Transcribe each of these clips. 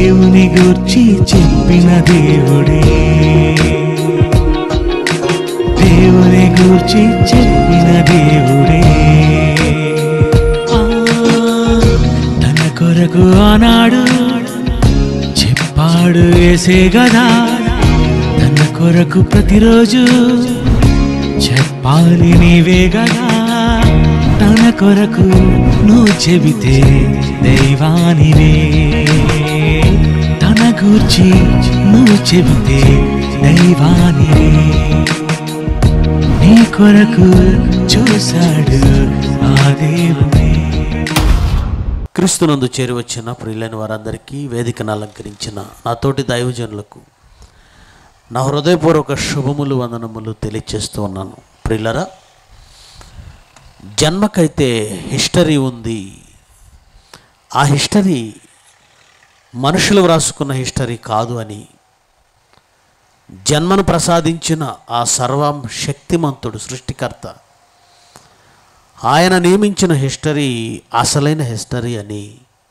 దేవుని గూర్చి చెప్పిన దేవుడే దేవుని గూర్చి చెప్పిన దేవుడే ఆ, తన కొరకు ఆనాడు చెప్పాడు వేసే గదా తన కొరకు ప్రతిరోజు చెప్పాలి నీవే గదా తన కొరకు నువ్వు చెబితే దైవానివే తన గూర్చి నువ్వు చెబితే దైవానివే నీ కొరకు చూశాడు ఆ దేవుడే క్రీస్తునందు చేరి వచ్చిన ప్రియులైన వారందరికీ వేదికను అలంకరించిన నా తోటి దైవజనులకు నా హృదయపూర్వక శుభములు వందనములు తెలియచేస్తూ ఉన్నాను ప్రియులరా జన్మకైతే హిస్టరీ ఉంది ఆ హిస్టరీ మనుషులు వ్రాసుకున్న హిస్టరీ కాదు అని జన్మను ప్రసాదించిన ఆ సర్వం శక్తిమంతుడు సృష్టికర్త ఆయన నియమించిన హిస్టరీ అసలైన హిస్టరీ అని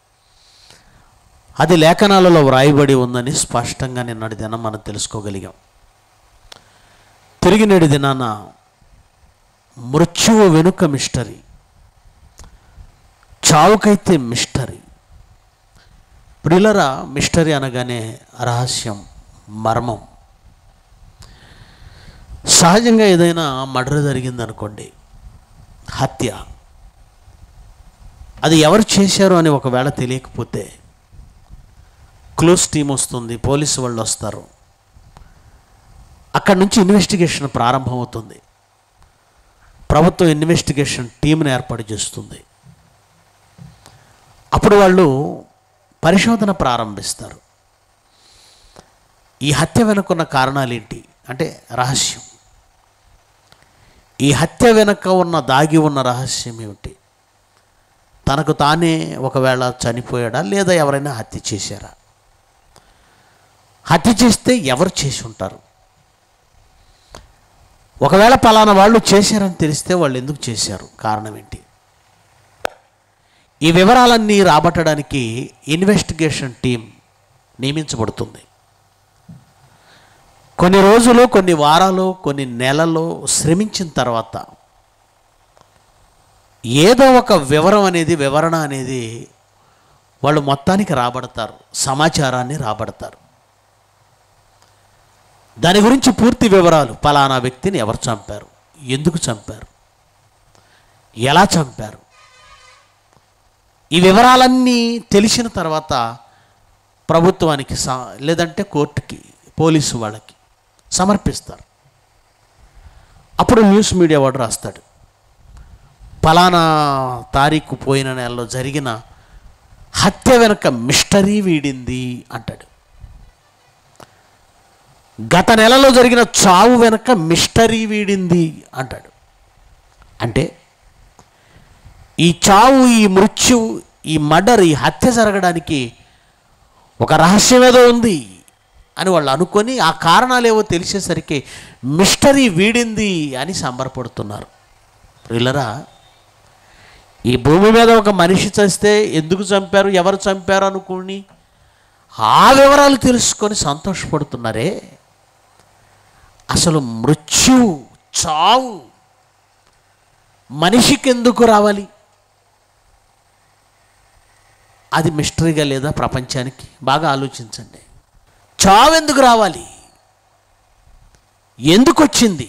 అది లేఖనాలలో వ్రాయబడి ఉందని స్పష్టంగా నిన్నటి దినం మనం తెలుసుకోగలిగాం తిరిగి నేటి దినాన మృత్యువు వెనుక మిస్టరీ చావుకైతే మిస్టరీ ప్రిలరా మిస్టరీ అనగానే రహస్యం మర్మం సహజంగా ఏదైనా మర్డర్ జరిగిందనుకోండి హత్య అది ఎవరు చేశారు అని ఒకవేళ తెలియకపోతే క్లోజ్ టీం వస్తుంది పోలీసు వాళ్ళు వస్తారు అక్కడి నుంచి ఇన్వెస్టిగేషన్ ప్రారంభమవుతుంది ప్రభుత్వం ఇన్వెస్టిగేషన్ టీంని ఏర్పాటు చేస్తుంది అప్పుడు వాళ్ళు పరిశోధన ప్రారంభిస్తారు ఈ హత్య వెనుకున్న కారణాలు ఏంటి అంటే రహస్యం ఈ హత్య వెనుక ఉన్న దాగి ఉన్న రహస్యం ఏమిటి తనకు తానే ఒకవేళ చనిపోయాడా లేదా ఎవరైనా హత్య చేశారా హత్య చేస్తే ఎవరు చేసి ఉంటారు ఒకవేళ పలానా వాళ్ళు చేశారని తెలిస్తే వాళ్ళు ఎందుకు చేశారు కారణం ఏంటి ఈ వివరాలన్నీ రాబట్టడానికి ఇన్వెస్టిగేషన్ టీం నియమించబడుతుంది కొన్ని రోజులు కొన్ని వారాలు కొన్ని నెలలు శ్రమించిన తర్వాత ఏదో ఒక వివరం అనేది వివరణ అనేది వాళ్ళు మొత్తానికి రాబడతారు సమాచారాన్ని రాబడతారు దాని గురించి పూర్తి వివరాలు పలానా వ్యక్తిని ఎవరు చంపారు ఎందుకు చంపారు ఎలా చంపారు ఈ వివరాలన్నీ తెలిసిన తర్వాత ప్రభుత్వానికి సా లేదంటే కోర్టుకి పోలీసు వాళ్ళకి సమర్పిస్తారు అప్పుడు న్యూస్ మీడియా వాడు రాస్తాడు పలానా తారీఖు పోయిన నెలలో జరిగిన హత్య వెనుక మిస్టరీ వీడింది అంటాడు గత నెలలో జరిగిన చావు వెనుక మిస్టరీ వీడింది అంటాడు అంటే ఈ చావు ఈ మృత్యు ఈ మర్డర్ ఈ హత్య జరగడానికి ఒక రహస్యం ఏదో ఉంది అని వాళ్ళు అనుకొని ఆ కారణాలేవో తెలిసేసరికి మిస్టరీ వీడింది అని సంబరపడుతున్నారు వీళ్ళరా ఈ భూమి మీద ఒక మనిషి చస్తే ఎందుకు చంపారు ఎవరు చంపారు అనుకుని ఆ వివరాలు తెలుసుకొని సంతోషపడుతున్నారే అసలు మృత్యు చావు మనిషికి ఎందుకు రావాలి అది మిస్టరీగా లేదా ప్రపంచానికి బాగా ఆలోచించండి చావు ఎందుకు రావాలి ఎందుకు వచ్చింది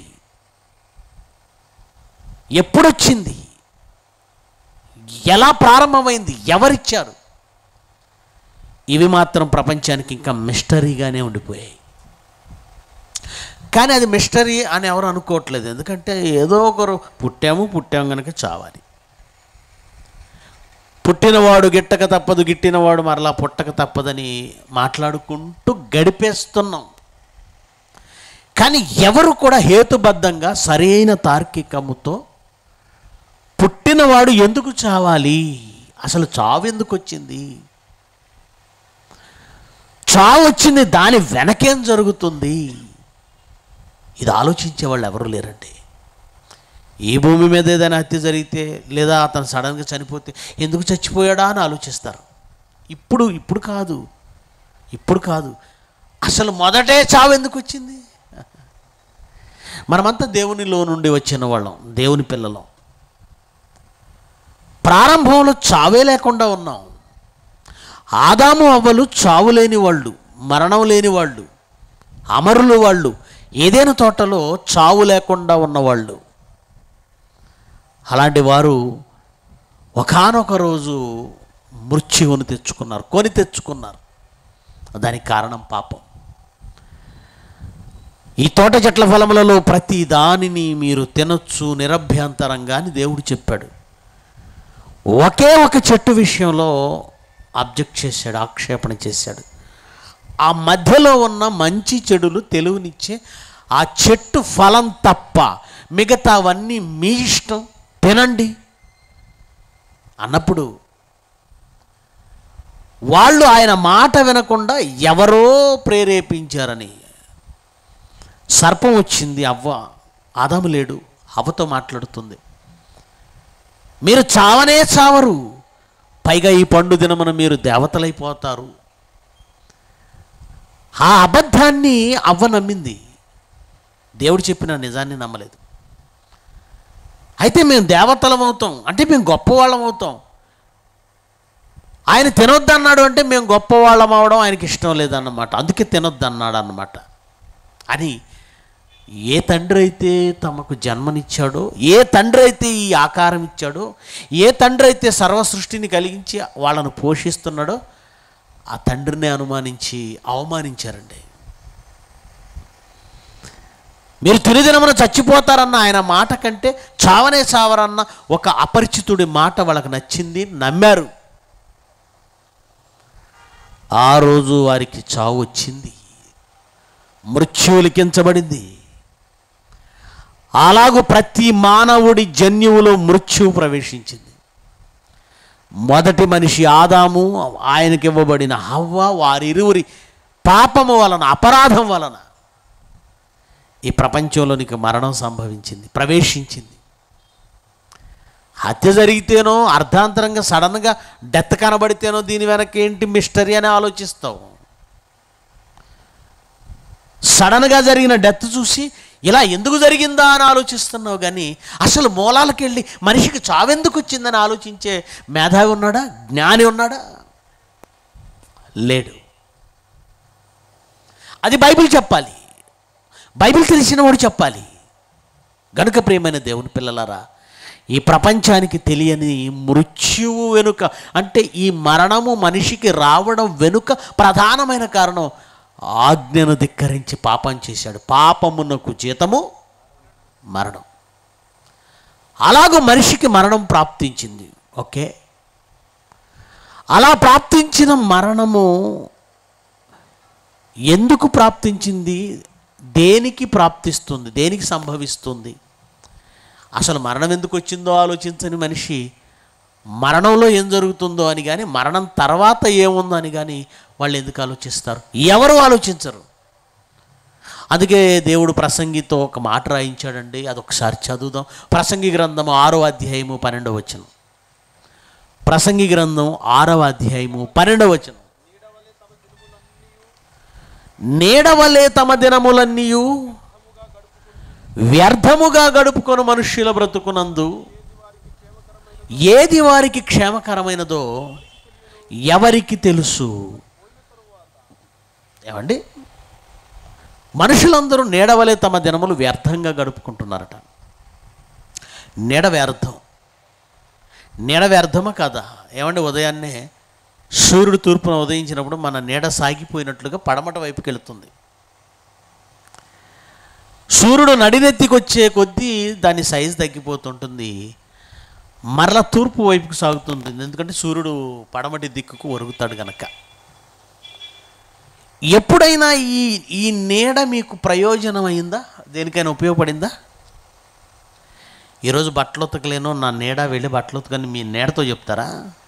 ఎప్పుడొచ్చింది ఎలా ప్రారంభమైంది ఎవరిచ్చారు ఇవి మాత్రం ప్రపంచానికి ఇంకా మిస్టరీగానే ఉండిపోయాయి కానీ అది మిస్టరీ అని ఎవరు అనుకోవట్లేదు ఎందుకంటే ఏదో ఒకరు పుట్టాము పుట్టాము కనుక చావాలి పుట్టినవాడు గిట్టక తప్పదు గిట్టినవాడు మరలా పుట్టక తప్పదని మాట్లాడుకుంటూ గడిపేస్తున్నాం కానీ ఎవరు కూడా హేతుబద్ధంగా సరైన తార్కికముతో పుట్టినవాడు ఎందుకు చావాలి అసలు చావు ఎందుకు వచ్చింది చావు వచ్చింది దాని వెనకేం జరుగుతుంది ఇది ఆలోచించే వాళ్ళు ఎవరు లేరండి ఈ భూమి మీద ఏదైనా హత్య జరిగితే లేదా అతను సడన్గా చనిపోతే ఎందుకు చచ్చిపోయాడా అని ఆలోచిస్తారు ఇప్పుడు ఇప్పుడు కాదు ఇప్పుడు కాదు అసలు మొదటే చావు ఎందుకు వచ్చింది మనమంతా దేవునిలో నుండి వచ్చిన వాళ్ళం దేవుని పిల్లలం ప్రారంభంలో చావే లేకుండా ఉన్నాం ఆదాము అవ్వలు చావు లేని వాళ్ళు మరణం లేని వాళ్ళు అమరులు వాళ్ళు ఏదైనా తోటలో చావు లేకుండా ఉన్నవాళ్ళు అలాంటి వారు ఒకానొక రోజు మృత్యువుని తెచ్చుకున్నారు కొని తెచ్చుకున్నారు దానికి కారణం పాపం ఈ తోట చెట్ల ఫలములలో ప్రతి దానిని మీరు తినొచ్చు నిరభ్యంతరంగా అని దేవుడు చెప్పాడు ఒకే ఒక చెట్టు విషయంలో అబ్జెక్ట్ చేశాడు ఆక్షేపణ చేశాడు ఆ మధ్యలో ఉన్న మంచి చెడులు తెలుగునిచ్చే ఆ చెట్టు ఫలం తప్ప మిగతావన్నీ మీ ఇష్టం తినండి అన్నప్పుడు వాళ్ళు ఆయన మాట వినకుండా ఎవరో ప్రేరేపించారని సర్పం వచ్చింది అవ్వ ఆదాము లేడు అవ్వతో మాట్లాడుతుంది మీరు చావనే చావరు పైగా ఈ పండు దినమున మీరు దేవతలైపోతారు ఆ అబద్ధాన్ని అవ్వ నమ్మింది దేవుడు చెప్పిన నిజాన్ని నమ్మలేదు అయితే మేము దేవతలం అవుతాం అంటే మేము గొప్పవాళ్ళం అవుతాం ఆయన తినొద్దన్నాడు అంటే మేము గొప్పవాళ్ళం అవడం ఆయనకి ఇష్టం లేదన్నమాట అందుకే తినొద్దన్నాడు అన్నమాట అని ఏ తండ్రి అయితే తమకు జన్మనిచ్చాడో ఏ తండ్రి అయితే ఈ ఆకారం ఇచ్చాడో ఏ తండ్రి అయితే సర్వ సృష్టిని కలిగించి వాళ్ళను పోషిస్తున్నాడో ఆ తండ్రిని అనుమానించి అవమానించారండి మీరు తిరుదినమున చచ్చిపోతారన్న ఆయన మాట కంటే చావనే చావరన్న ఒక అపరిచితుడి మాట వాళ్ళకి నచ్చింది నమ్మారు ఆ రోజు వారికి చావు వచ్చింది మృత్యువు లిఖించబడింది అలాగూ ప్రతి మానవుడి జన్యువులో మృత్యువు ప్రవేశించింది మొదటి మనిషి ఆదాము ఆయనకి ఇవ్వబడిన హవ్వ వారిరువురి పాపము వలన అపరాధం వలన ఈ ప్రపంచంలోనికి మరణం సంభవించింది ప్రవేశించింది హత్య జరిగితేనో అర్ధాంతరంగా సడన్గా డెత్ కనబడితేనో దీని వెనక ఏంటి మిస్టరీ అని ఆలోచిస్తావు సడన్గా జరిగిన డెత్ చూసి ఇలా ఎందుకు జరిగిందా అని ఆలోచిస్తున్నావు కానీ అసలు మూలాలకు వెళ్ళి మనిషికి చావెందుకు వచ్చిందని ఆలోచించే మేధావి ఉన్నాడా జ్ఞాని ఉన్నాడా లేడు అది బైబిల్ చెప్పాలి బైబిల్ తెలిసిన వాడు చెప్పాలి గనుక ప్రియమైన దేవుని పిల్లలారా ఈ ప్రపంచానికి తెలియని మృత్యువు వెనుక అంటే ఈ మరణము మనిషికి రావడం వెనుక ప్రధానమైన కారణం ఆజ్ఞను ధిక్కరించి పాపం చేశాడు పాపమునకు జీతము మరణం అలాగూ మనిషికి మరణం ప్రాప్తించింది ఓకే అలా ప్రాప్తించిన మరణము ఎందుకు ప్రాప్తించింది దేనికి ప్రాప్తిస్తుంది దేనికి సంభవిస్తుంది అసలు మరణం ఎందుకు వచ్చిందో ఆలోచించని మనిషి మరణంలో ఏం జరుగుతుందో అని కానీ మరణం తర్వాత ఏముందో అని కానీ వాళ్ళు ఎందుకు ఆలోచిస్తారు ఎవరు ఆలోచించరు అందుకే దేవుడు ప్రసంగితో ఒక మాట రాయించాడండి అదొకసారి చదువుదాం ప్రసంగి గ్రంథం ఆరో అధ్యాయము పన్నెండవ వచనం ప్రసంగి గ్రంథం ఆరవ అధ్యాయము పన్నెండవ వచనం నీడవలే తమ దినములన్నీయు వ్యర్థముగా గడుపుకొని మనుష్యుల బ్రతుకునందు ఏది వారికి క్షేమకరమైనదో ఎవరికి తెలుసు ఏమండి మనుషులందరూ నీడవలే తమ దినములు వ్యర్థంగా గడుపుకుంటున్నారట నీడ వ్యర్థం నీడ వ్యర్థమా కదా ఏమండి ఉదయాన్నే సూర్యుడు తూర్పున ఉదయించినప్పుడు మన నీడ సాగిపోయినట్లుగా పడమట వైపుకి వెళుతుంది సూర్యుడు నడినెత్తికొచ్చే కొద్దీ దాని సైజు తగ్గిపోతుంటుంది మరల తూర్పు వైపుకు సాగుతుంటుంది ఎందుకంటే సూర్యుడు పడమటి దిక్కుకు ఒరుగుతాడు గనక ఎప్పుడైనా ఈ ఈ నీడ మీకు ప్రయోజనమైందా దేనికైనా ఉపయోగపడిందా ఈరోజు బట్టలు ఉతకలేను నా నీడ వెళ్ళి బట్టలు ఉతకని మీ నీడతో చెప్తారా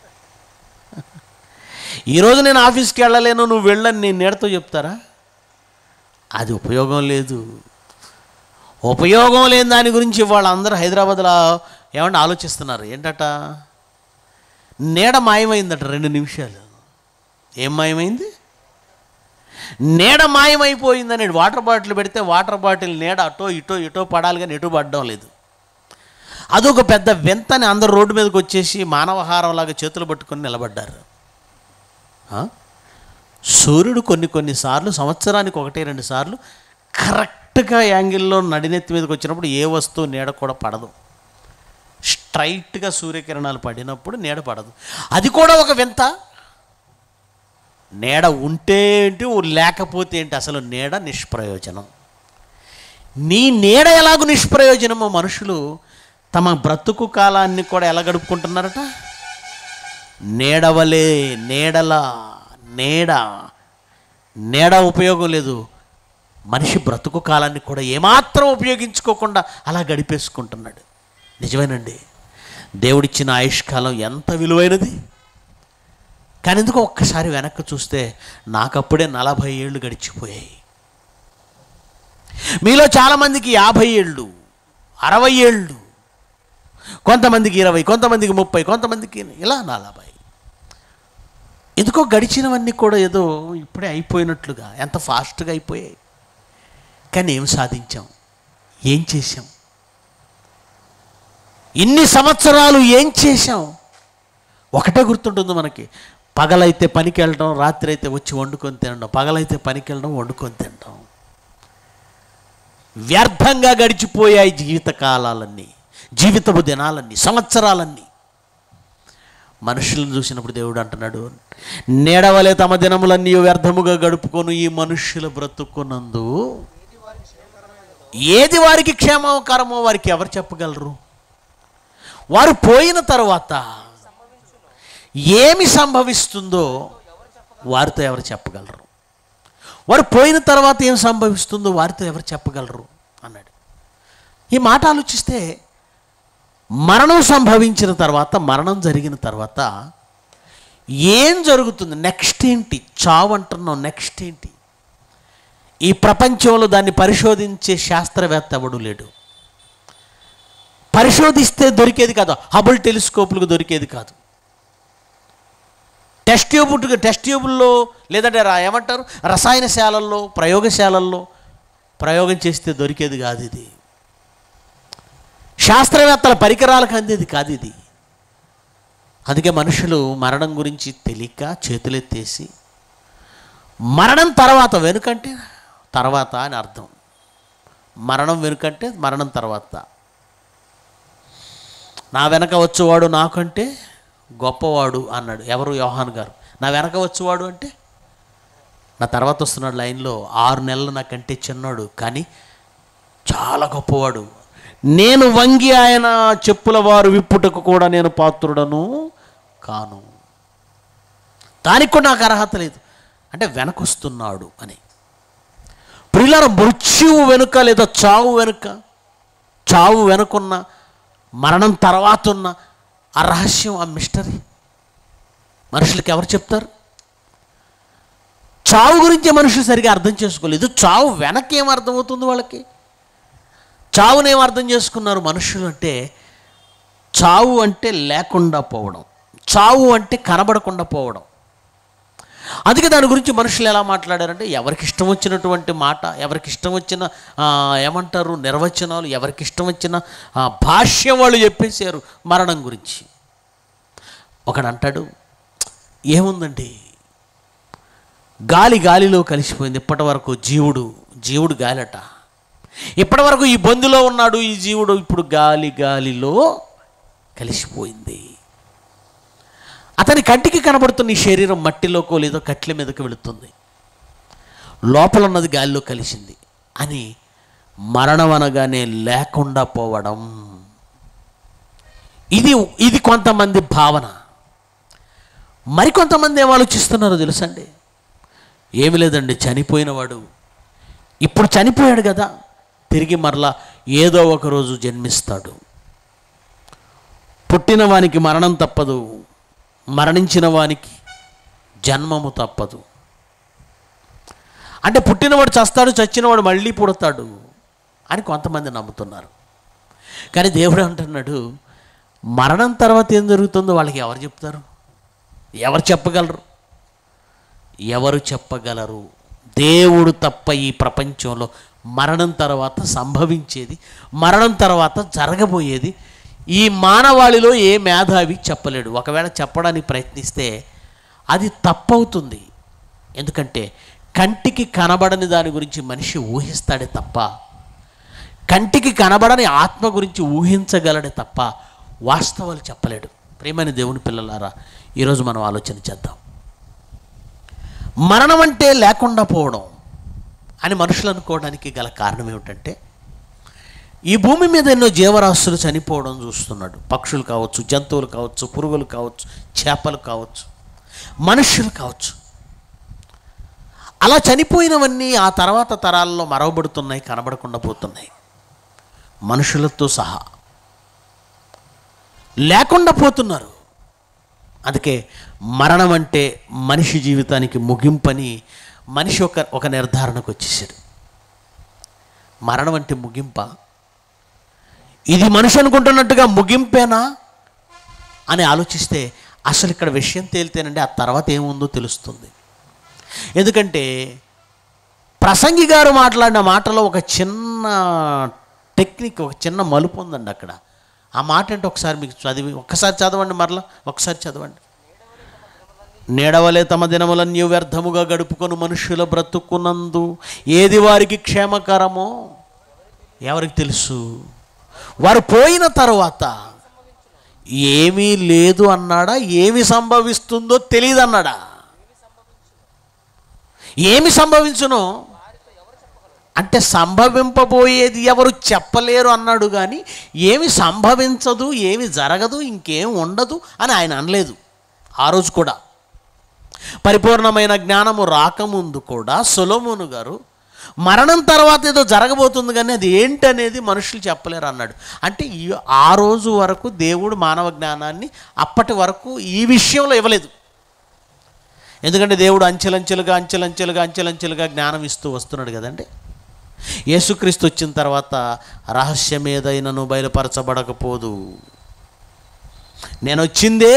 ఈరోజు నేను ఆఫీస్కి వెళ్ళలేను నువ్వు వెళ్ళని నేను నీడతో చెప్తారా అది ఉపయోగం లేదు ఉపయోగం లేని దాని గురించి వాళ్ళందరూ హైదరాబాద్లో ఏమన్నా ఆలోచిస్తున్నారు ఏంటట నీడ మాయమైందట రెండు నిమిషాలు ఏం మాయమైంది నీడ మాయమైపోయిందని వాటర్ బాటిల్ పెడితే వాటర్ బాటిల్ నీడ అటో ఇటో ఇటో పడాలి కానీ ఎటు పడడం లేదు అదొక పెద్ద వింతని అందరు రోడ్డు మీదకి వచ్చేసి మానవహారంలాగా చేతులు పట్టుకొని నిలబడ్డారు ఆ? సూర్యుడు కొన్ని కొన్నిసార్లు సంవత్సరానికి ఒకటి రెండు సార్లు కరెక్ట్గా యాంగిల్లో నడినెత్తి మీదకి వచ్చినప్పుడు ఏ వస్తువు నీడ కూడా పడదు స్ట్రైట్గా సూర్యకిరణాలు పడినప్పుడు నీడ పడదు అది కూడా ఒక వింత నీడ ఉంటే ఏంటి లేకపోతే ఏంటి అసలు నీడ నిష్ప్రయోజనం నీ నీడ ఎలాగూ నిష్ప్రయోజనమో మనుషులు తమ బ్రతుకు కాలాన్ని కూడా ఎలా గడుపుకుంటున్నారట నీడవలే నీడల నీడ నీడ ఉపయోగం లేదు మనిషి బ్రతుకు కాలాన్ని కూడా ఏమాత్రం ఉపయోగించుకోకుండా అలా గడిపేసుకుంటున్నాడు నిజమేనండి దేవుడిచ్చిన ఆయుష్కాలం ఎంత విలువైనది కానీ ఎందుకు ఒక్కసారి వెనక్కి చూస్తే నాకప్పుడే నలభై ఏళ్ళు గడిచిపోయాయి మీలో చాలామందికి యాభై ఏళ్ళు అరవై ఏళ్ళు కొంతమందికి ఇరవై కొంతమందికి ముప్పై కొంతమందికి ఇలా నలభై ఎందుకో గడిచినవన్నీ కూడా ఏదో ఇప్పుడే అయిపోయినట్లుగా ఎంత ఫాస్ట్గా అయిపోయాయి కానీ ఏం సాధించాం ఏం చేశాం ఇన్ని సంవత్సరాలు ఏం చేశాం ఒకటే గుర్తుంటుంది మనకి పగలైతే పనికి వెళ్ళడం రాత్రి అయితే వచ్చి వండుకొని తినడం పగలైతే పనికి వెళ్ళడం వండుకొని తినడం వ్యర్థంగా గడిచిపోయాయి జీవిత కాలాలన్నీ జీవితపు దినాలన్నీ సంవత్సరాలన్నీ మనుషులను చూసినప్పుడు దేవుడు అంటున్నాడు నేడవలే తమ దినములన్నీ వ్యర్థముగా గడుపుకొని ఈ మనుష్యుల బ్రతుకున్నందు ఏది వారికి క్షేమకరమో వారికి ఎవరు చెప్పగలరు వారు పోయిన తర్వాత ఏమి సంభవిస్తుందో వారితో ఎవరు చెప్పగలరు వారు పోయిన తర్వాత ఏం సంభవిస్తుందో వారితో ఎవరు చెప్పగలరు అన్నాడు ఈ మాట ఆలోచిస్తే మరణం సంభవించిన తర్వాత మరణం జరిగిన తర్వాత ఏం జరుగుతుంది నెక్స్ట్ ఏంటి చావు అంటున్నాం నెక్స్ట్ ఏంటి ఈ ప్రపంచంలో దాన్ని పరిశోధించే శాస్త్రవేత్త ఎవడు లేడు పరిశోధిస్తే దొరికేది కాదు హబుల్ టెలిస్కోపులకు దొరికేది కాదు టెస్ట్ ట్యూబ్ టెస్ట్ ట్యూబుల్లో లేదంటే రా ఏమంటారు రసాయనశాలల్లో ప్రయోగశాలల్లో ప్రయోగం చేస్తే దొరికేది కాదు ఇది శాస్త్రవేత్తల పరికరాలకు అందేది కాదు ఇది అందుకే మనుషులు మరణం గురించి తెలియక చేతులెత్తేసి మరణం తర్వాత వెనుకంటే తర్వాత అని అర్థం మరణం వెనుకంటే మరణం తర్వాత నా వెనక వచ్చేవాడు నాకంటే గొప్పవాడు అన్నాడు ఎవరు యోహాన్ గారు నా వెనక వచ్చేవాడు అంటే నా తర్వాత వస్తున్నాడు లైన్లో ఆరు నెలలు నాకంటే చిన్నాడు కానీ చాలా గొప్పవాడు నేను వంగి ఆయన చెప్పుల వారు విప్పుటకు కూడా నేను పాత్రుడను కాను దానికి కూడా నాకు అర్హత లేదు అంటే వెనకొస్తున్నాడు అని ప్రియులార మృత్యువు వెనుక లేదా చావు వెనుక చావు వెనుకున్న మరణం తర్వాత ఉన్న ఆ రహస్యం ఆ మిస్టరీ మనుషులకి ఎవరు చెప్తారు చావు గురించి మనుషులు సరిగా అర్థం చేసుకోలేదు చావు వెనక్కి ఏం అర్థమవుతుంది వాళ్ళకి చావునేం అర్థం చేసుకున్నారు మనుషులు అంటే చావు అంటే లేకుండా పోవడం చావు అంటే కనబడకుండా పోవడం అందుకే దాని గురించి మనుషులు ఎలా మాట్లాడారంటే ఎవరికి ఇష్టం వచ్చినటువంటి మాట ఎవరికి ఇష్టం వచ్చిన ఆ, ఏమంటారు నిర్వచనాలు ఎవరికి ఇష్టం వచ్చిన ఆ, భాష్యం వాళ్ళు చెప్పేశారు మరణం గురించి ఒకడు అంటాడు ఏముందండి గాలి గాలిలో కలిసిపోయింది ఇప్పటి వరకు జీవుడు జీవుడు గాలట ఇప్పటి వరకు ఈ బొందులో ఉన్నాడు ఈ జీవుడు ఇప్పుడు గాలి గాలిలో కలిసిపోయింది అతని కంటికి కనబడుతున్న ఈ శరీరం మట్టిలోకో లేదో కట్ల మీదకి వెళుతుంది లోపల ఉన్నది గాలిలో కలిసింది అని మరణం అనగానే లేకుండా పోవడం ఇది ఇది కొంతమంది భావన మరికొంతమంది ఏం ఆలోచిస్తున్నారో తెలుసండి ఏమి లేదండి చనిపోయినవాడు ఇప్పుడు చనిపోయాడు కదా తిరిగి మరలా ఏదో ఒక రోజు జన్మిస్తాడు పుట్టిన వానికి మరణం తప్పదు మరణించిన వానికి జన్మము తప్పదు అంటే పుట్టినవాడు చస్తాడు చచ్చినవాడు మళ్ళీ పుడతాడు అని కొంతమంది నమ్ముతున్నారు కానీ దేవుడు అంటున్నాడు మరణం తర్వాత ఏం జరుగుతుందో వాళ్ళకి ఎవరు చెప్తారు ఎవరు చెప్పగలరు ఎవరు చెప్పగలరు దేవుడు తప్ప ఈ ప్రపంచంలో మరణం తర్వాత సంభవించేది మరణం తర్వాత జరగబోయేది ఈ మానవాళిలో ఏ మేధావి చెప్పలేడు ఒకవేళ చెప్పడానికి ప్రయత్నిస్తే అది తప్పవుతుంది ఎందుకంటే కంటికి కనబడని దాని గురించి మనిషి ఊహిస్తాడే తప్ప కంటికి కనబడని ఆత్మ గురించి ఊహించగలడే తప్ప వాస్తవాలు చెప్పలేడు ప్రేమైన దేవుని పిల్లలారా ఈరోజు మనం ఆలోచన చేద్దాం మరణం అంటే లేకుండా పోవడం అని మనుషులు అనుకోవడానికి గల కారణం ఏమిటంటే ఈ భూమి మీద ఎన్నో జీవరాశులు చనిపోవడం చూస్తున్నాడు పక్షులు కావచ్చు జంతువులు కావచ్చు పురుగులు కావచ్చు చేపలు కావచ్చు మనుష్యులు కావచ్చు అలా చనిపోయినవన్నీ ఆ తర్వాత తరాల్లో మరవబడుతున్నాయి కనబడకుండా పోతున్నాయి మనుషులతో సహా లేకుండా పోతున్నారు అందుకే మరణం అంటే మనిషి జీవితానికి ముగింపని మనిషి ఒక ఒక నిర్ధారణకు వచ్చేసాడు మరణం అంటే ముగింప ఇది మనిషి అనుకుంటున్నట్టుగా ముగింపేనా అని ఆలోచిస్తే అసలు ఇక్కడ విషయం తేలితేనండి ఆ తర్వాత ఏముందో తెలుస్తుంది ఎందుకంటే ప్రసంగి గారు మాట్లాడిన మాటలో ఒక చిన్న టెక్నిక్ ఒక చిన్న మలుపు ఉందండి అక్కడ ఆ మాట అంటే ఒకసారి మీకు చదివి ఒక్కసారి చదవండి మరలా ఒకసారి చదవండి నేడవలే తమ దినములన్నీ వ్యర్థముగా గడుపుకొని మనుషుల బ్రతుకున్నందు ఏది వారికి క్షేమకరమో ఎవరికి తెలుసు వారు పోయిన తర్వాత ఏమీ లేదు అన్నాడా ఏమి సంభవిస్తుందో తెలియదు అన్నాడా ఏమి సంభవించునో అంటే సంభవింపబోయేది ఎవరు చెప్పలేరు అన్నాడు కానీ ఏమి సంభవించదు ఏమి జరగదు ఇంకేం ఉండదు అని ఆయన అనలేదు ఆ రోజు కూడా పరిపూర్ణమైన జ్ఞానము రాకముందు కూడా సొలోమోను గారు మరణం తర్వాత ఏదో జరగబోతుంది కానీ అది ఏంటనేది మనుషులు చెప్పలేరు అన్నాడు అంటే ఈ ఆ రోజు వరకు దేవుడు మానవ జ్ఞానాన్ని అప్పటి వరకు ఈ విషయంలో ఇవ్వలేదు ఎందుకంటే దేవుడు అంచెలంచెలుగా అంచెలంచెలుగా అంచెలంచెలుగా జ్ఞానం ఇస్తూ వస్తున్నాడు కదండి యేసుక్రీస్తు వచ్చిన తర్వాత రహస్యం ఏదైనాను బయలుపరచబడకపోదు నేను వచ్చిందే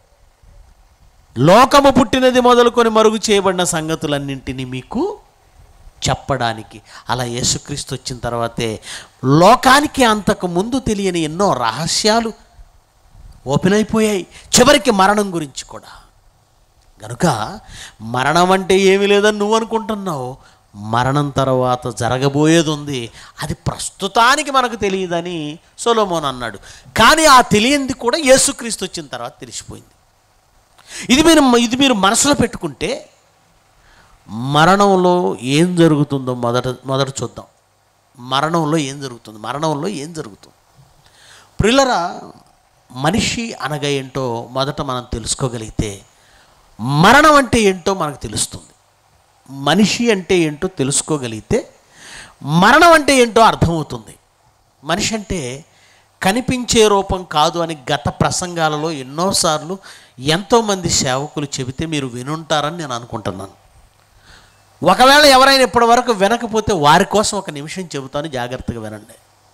లోకము పుట్టినది మొదలుకొని మరుగు చేయబడిన సంగతులన్నింటినీ మీకు చెప్పడానికి అలా యేసుక్రీస్తు వచ్చిన తర్వాతే లోకానికి అంతకు ముందు తెలియని ఎన్నో రహస్యాలు ఓపెన్ అయిపోయాయి చివరికి మరణం గురించి కూడా గనుక మరణం అంటే ఏమీ లేదని నువ్వు అనుకుంటున్నావు మరణం తర్వాత జరగబోయేది ఉంది అది ప్రస్తుతానికి మనకు తెలియదని సొలోమోన్ అన్నాడు కానీ ఆ తెలియంది కూడా యేసుక్రీస్తు వచ్చిన తర్వాత తెలిసిపోయింది ఇది మీరు ఇది మీరు మనసులో పెట్టుకుంటే మరణంలో ఏం జరుగుతుందో మొదట మొదట చూద్దాం మరణంలో ఏం జరుగుతుంది మరణంలో ఏం జరుగుతుంది ప్రిల్లరా మనిషి అనగా ఏంటో మొదట మనం తెలుసుకోగలిగితే మరణం అంటే ఏంటో మనకు తెలుస్తుంది మనిషి అంటే ఏంటో తెలుసుకోగలిగితే మరణం అంటే ఏంటో అర్థమవుతుంది మనిషి అంటే కనిపించే రూపం కాదు అని గత ప్రసంగాలలో ఎన్నోసార్లు ఎంతోమంది సేవకులు చెబితే మీరు వినుంటారని నేను అనుకుంటున్నాను ఒకవేళ ఎవరైనా ఇప్పటి వరకు వినకపోతే వారి కోసం ఒక నిమిషం చెబుతాను జాగ్రత్తగా వినండి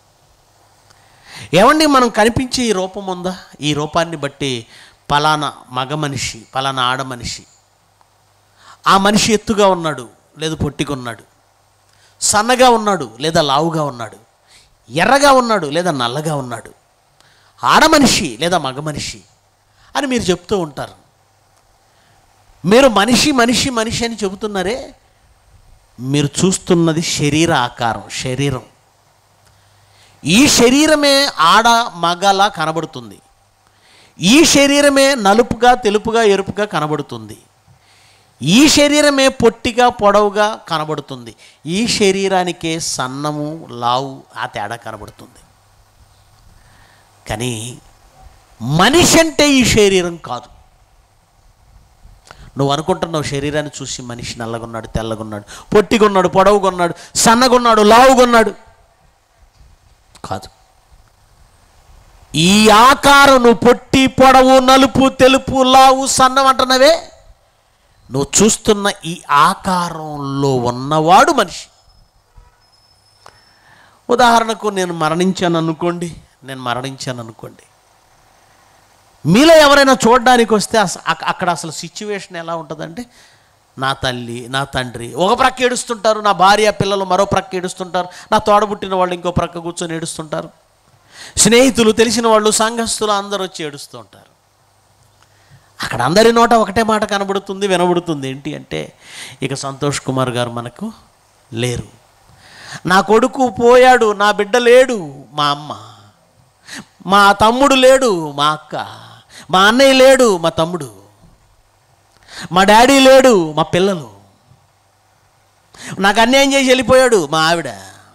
ఏమండి మనం కనిపించే ఈ రూపం ఉందా ఈ రూపాన్ని బట్టి పలానా మగ మనిషి పలానా ఆడ మనిషి ఆ మనిషి ఎత్తుగా ఉన్నాడు లేదా పొట్టిగా ఉన్నాడు సన్నగా ఉన్నాడు లేదా లావుగా ఉన్నాడు ఎర్రగా ఉన్నాడు లేదా నల్లగా ఉన్నాడు ఆడ మనిషి లేదా మగ మనిషి అని మీరు చెప్తూ ఉంటారు మీరు మనిషి మనిషి మనిషి అని చెబుతున్నారే మీరు చూస్తున్నది శరీర ఆకారం శరీరం ఈ శరీరమే ఆడ మగలా కనబడుతుంది ఈ శరీరమే నలుపుగా తెలుపుగా ఎరుపుగా కనబడుతుంది ఈ శరీరమే పొట్టిగా పొడవుగా కనబడుతుంది ఈ శరీరానికే సన్నము లావు ఆ తేడా కనబడుతుంది కానీ మనిషి అంటే ఈ శరీరం కాదు నువ్వు అనుకుంటున్నావు శరీరాన్ని చూసి మనిషి నల్లగున్నాడు తెల్లగున్నాడు పొట్టిగున్నాడు పొడవుగున్నాడు సన్నగున్నాడు లావుగున్నాడు కాదు ఈ ఆకారం నువ్వు పొట్టి పొడవు నలుపు తెలుపు లావు సన్నం అంటున్నవే నువ్వు చూస్తున్న ఈ ఆకారంలో ఉన్నవాడు మనిషి ఉదాహరణకు నేను మరణించాను అనుకోండి నేను మరణించాను అనుకోండి మీలో ఎవరైనా చూడడానికి వస్తే అస- అక్- అక్కడ అసలు సిచ్యువేషన్ ఎలా ఉంటుందంటే నా తల్లి నా తండ్రి ఒక ప్రక్క ఏడుస్తుంటారు నా భార్య పిల్లలు మరో ప్రక్క ఏడుస్తుంటారు నా తోడబుట్టిన వాళ్ళు ఇంకో ప్రక్క కూర్చొని ఏడుస్తుంటారు స్నేహితులు తెలిసిన వాళ్ళు సంఘస్థులు అందరూ వచ్చి ఏడుస్తూ ఉంటారు అక్కడ అందరి నోట ఒకటే మాట కనబడుతుంది వినబడుతుంది ఏంటి అంటే ఇక సంతోష్ కుమార్ గారు మనకు లేరు నా కొడుకు పోయాడు నా బిడ్డ లేడు మా అమ్మ మా తమ్ముడు లేడు మా అక్క మా అన్నయ్య లేడు మా తమ్ముడు మా డాడీ లేడు మా పిల్లలు నాకు అన్యాయం చేసి వెళ్ళిపోయాడు మా ఆవిడ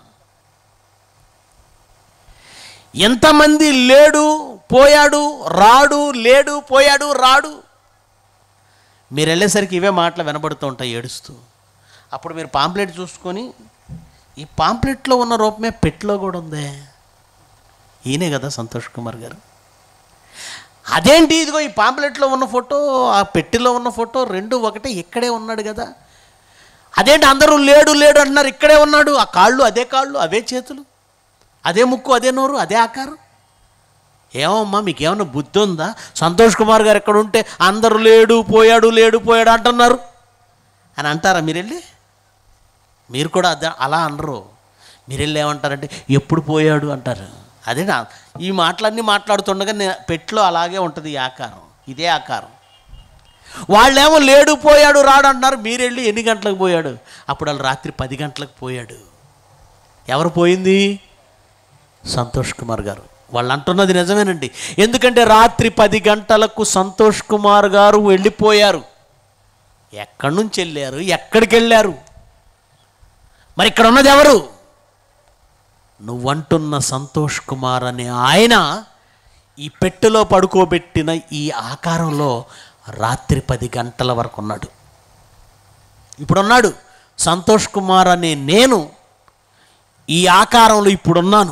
ఎంతమంది లేడు పోయాడు రాడు లేడు పోయాడు రాడు మీరు వెళ్ళేసరికి ఇవే మాటలు వినబడుతూ ఉంటాయి ఏడుస్తూ అప్పుడు మీరు పాంప్లెట్ చూసుకొని ఈ పాంప్లెట్లో ఉన్న రూపమే పెట్లో కూడా ఉందే ఈయనే కదా సంతోష్ కుమార్ గారు అదేంటి ఇదిగో ఈ పాంప్లెట్లో ఉన్న ఫోటో ఆ పెట్టెలో ఉన్న ఫోటో రెండు ఒకటే ఇక్కడే ఉన్నాడు కదా అదేంటి అందరూ లేడు లేడు అంటున్నారు ఇక్కడే ఉన్నాడు ఆ కాళ్ళు అదే కాళ్ళు అవే చేతులు అదే ముక్కు అదే నోరు అదే ఆకారం ఏమమ్మా మీకు ఏమన్నా బుద్ధి ఉందా సంతోష్ కుమార్ గారు ఎక్కడ ఉంటే అందరూ లేడు పోయాడు లేడు పోయాడు అంటున్నారు అని అంటారా మీరు వెళ్ళి మీరు కూడా అదే అలా అనరు మీరు వెళ్ళి ఏమంటారంటే ఎప్పుడు పోయాడు అంటారు అదే నా ఈ మాటలన్నీ మాట్లాడుతుండగా నేను పెట్లో అలాగే ఉంటుంది ఈ ఆకారం ఇదే ఆకారం వాళ్ళేమో లేడు పోయాడు రాడు అంటున్నారు మీరు వెళ్ళి ఎన్ని గంటలకు పోయాడు అప్పుడు వాళ్ళు రాత్రి పది గంటలకు పోయాడు ఎవరు పోయింది సంతోష్ కుమార్ గారు వాళ్ళు అంటున్నది నిజమేనండి ఎందుకంటే రాత్రి పది గంటలకు సంతోష్ కుమార్ గారు వెళ్ళిపోయారు ఎక్కడి నుంచి వెళ్ళారు ఎక్కడికి వెళ్ళారు మరి ఇక్కడ ఉన్నది ఎవరు నువ్వంటున్న సంతోష్ కుమార్ అనే ఆయన ఈ పెట్టెలో పడుకోబెట్టిన ఈ ఆకారంలో రాత్రి పది గంటల వరకు ఉన్నాడు ఇప్పుడున్నాడు సంతోష్ కుమార్ అనే నేను ఈ ఆకారంలో ఇప్పుడున్నాను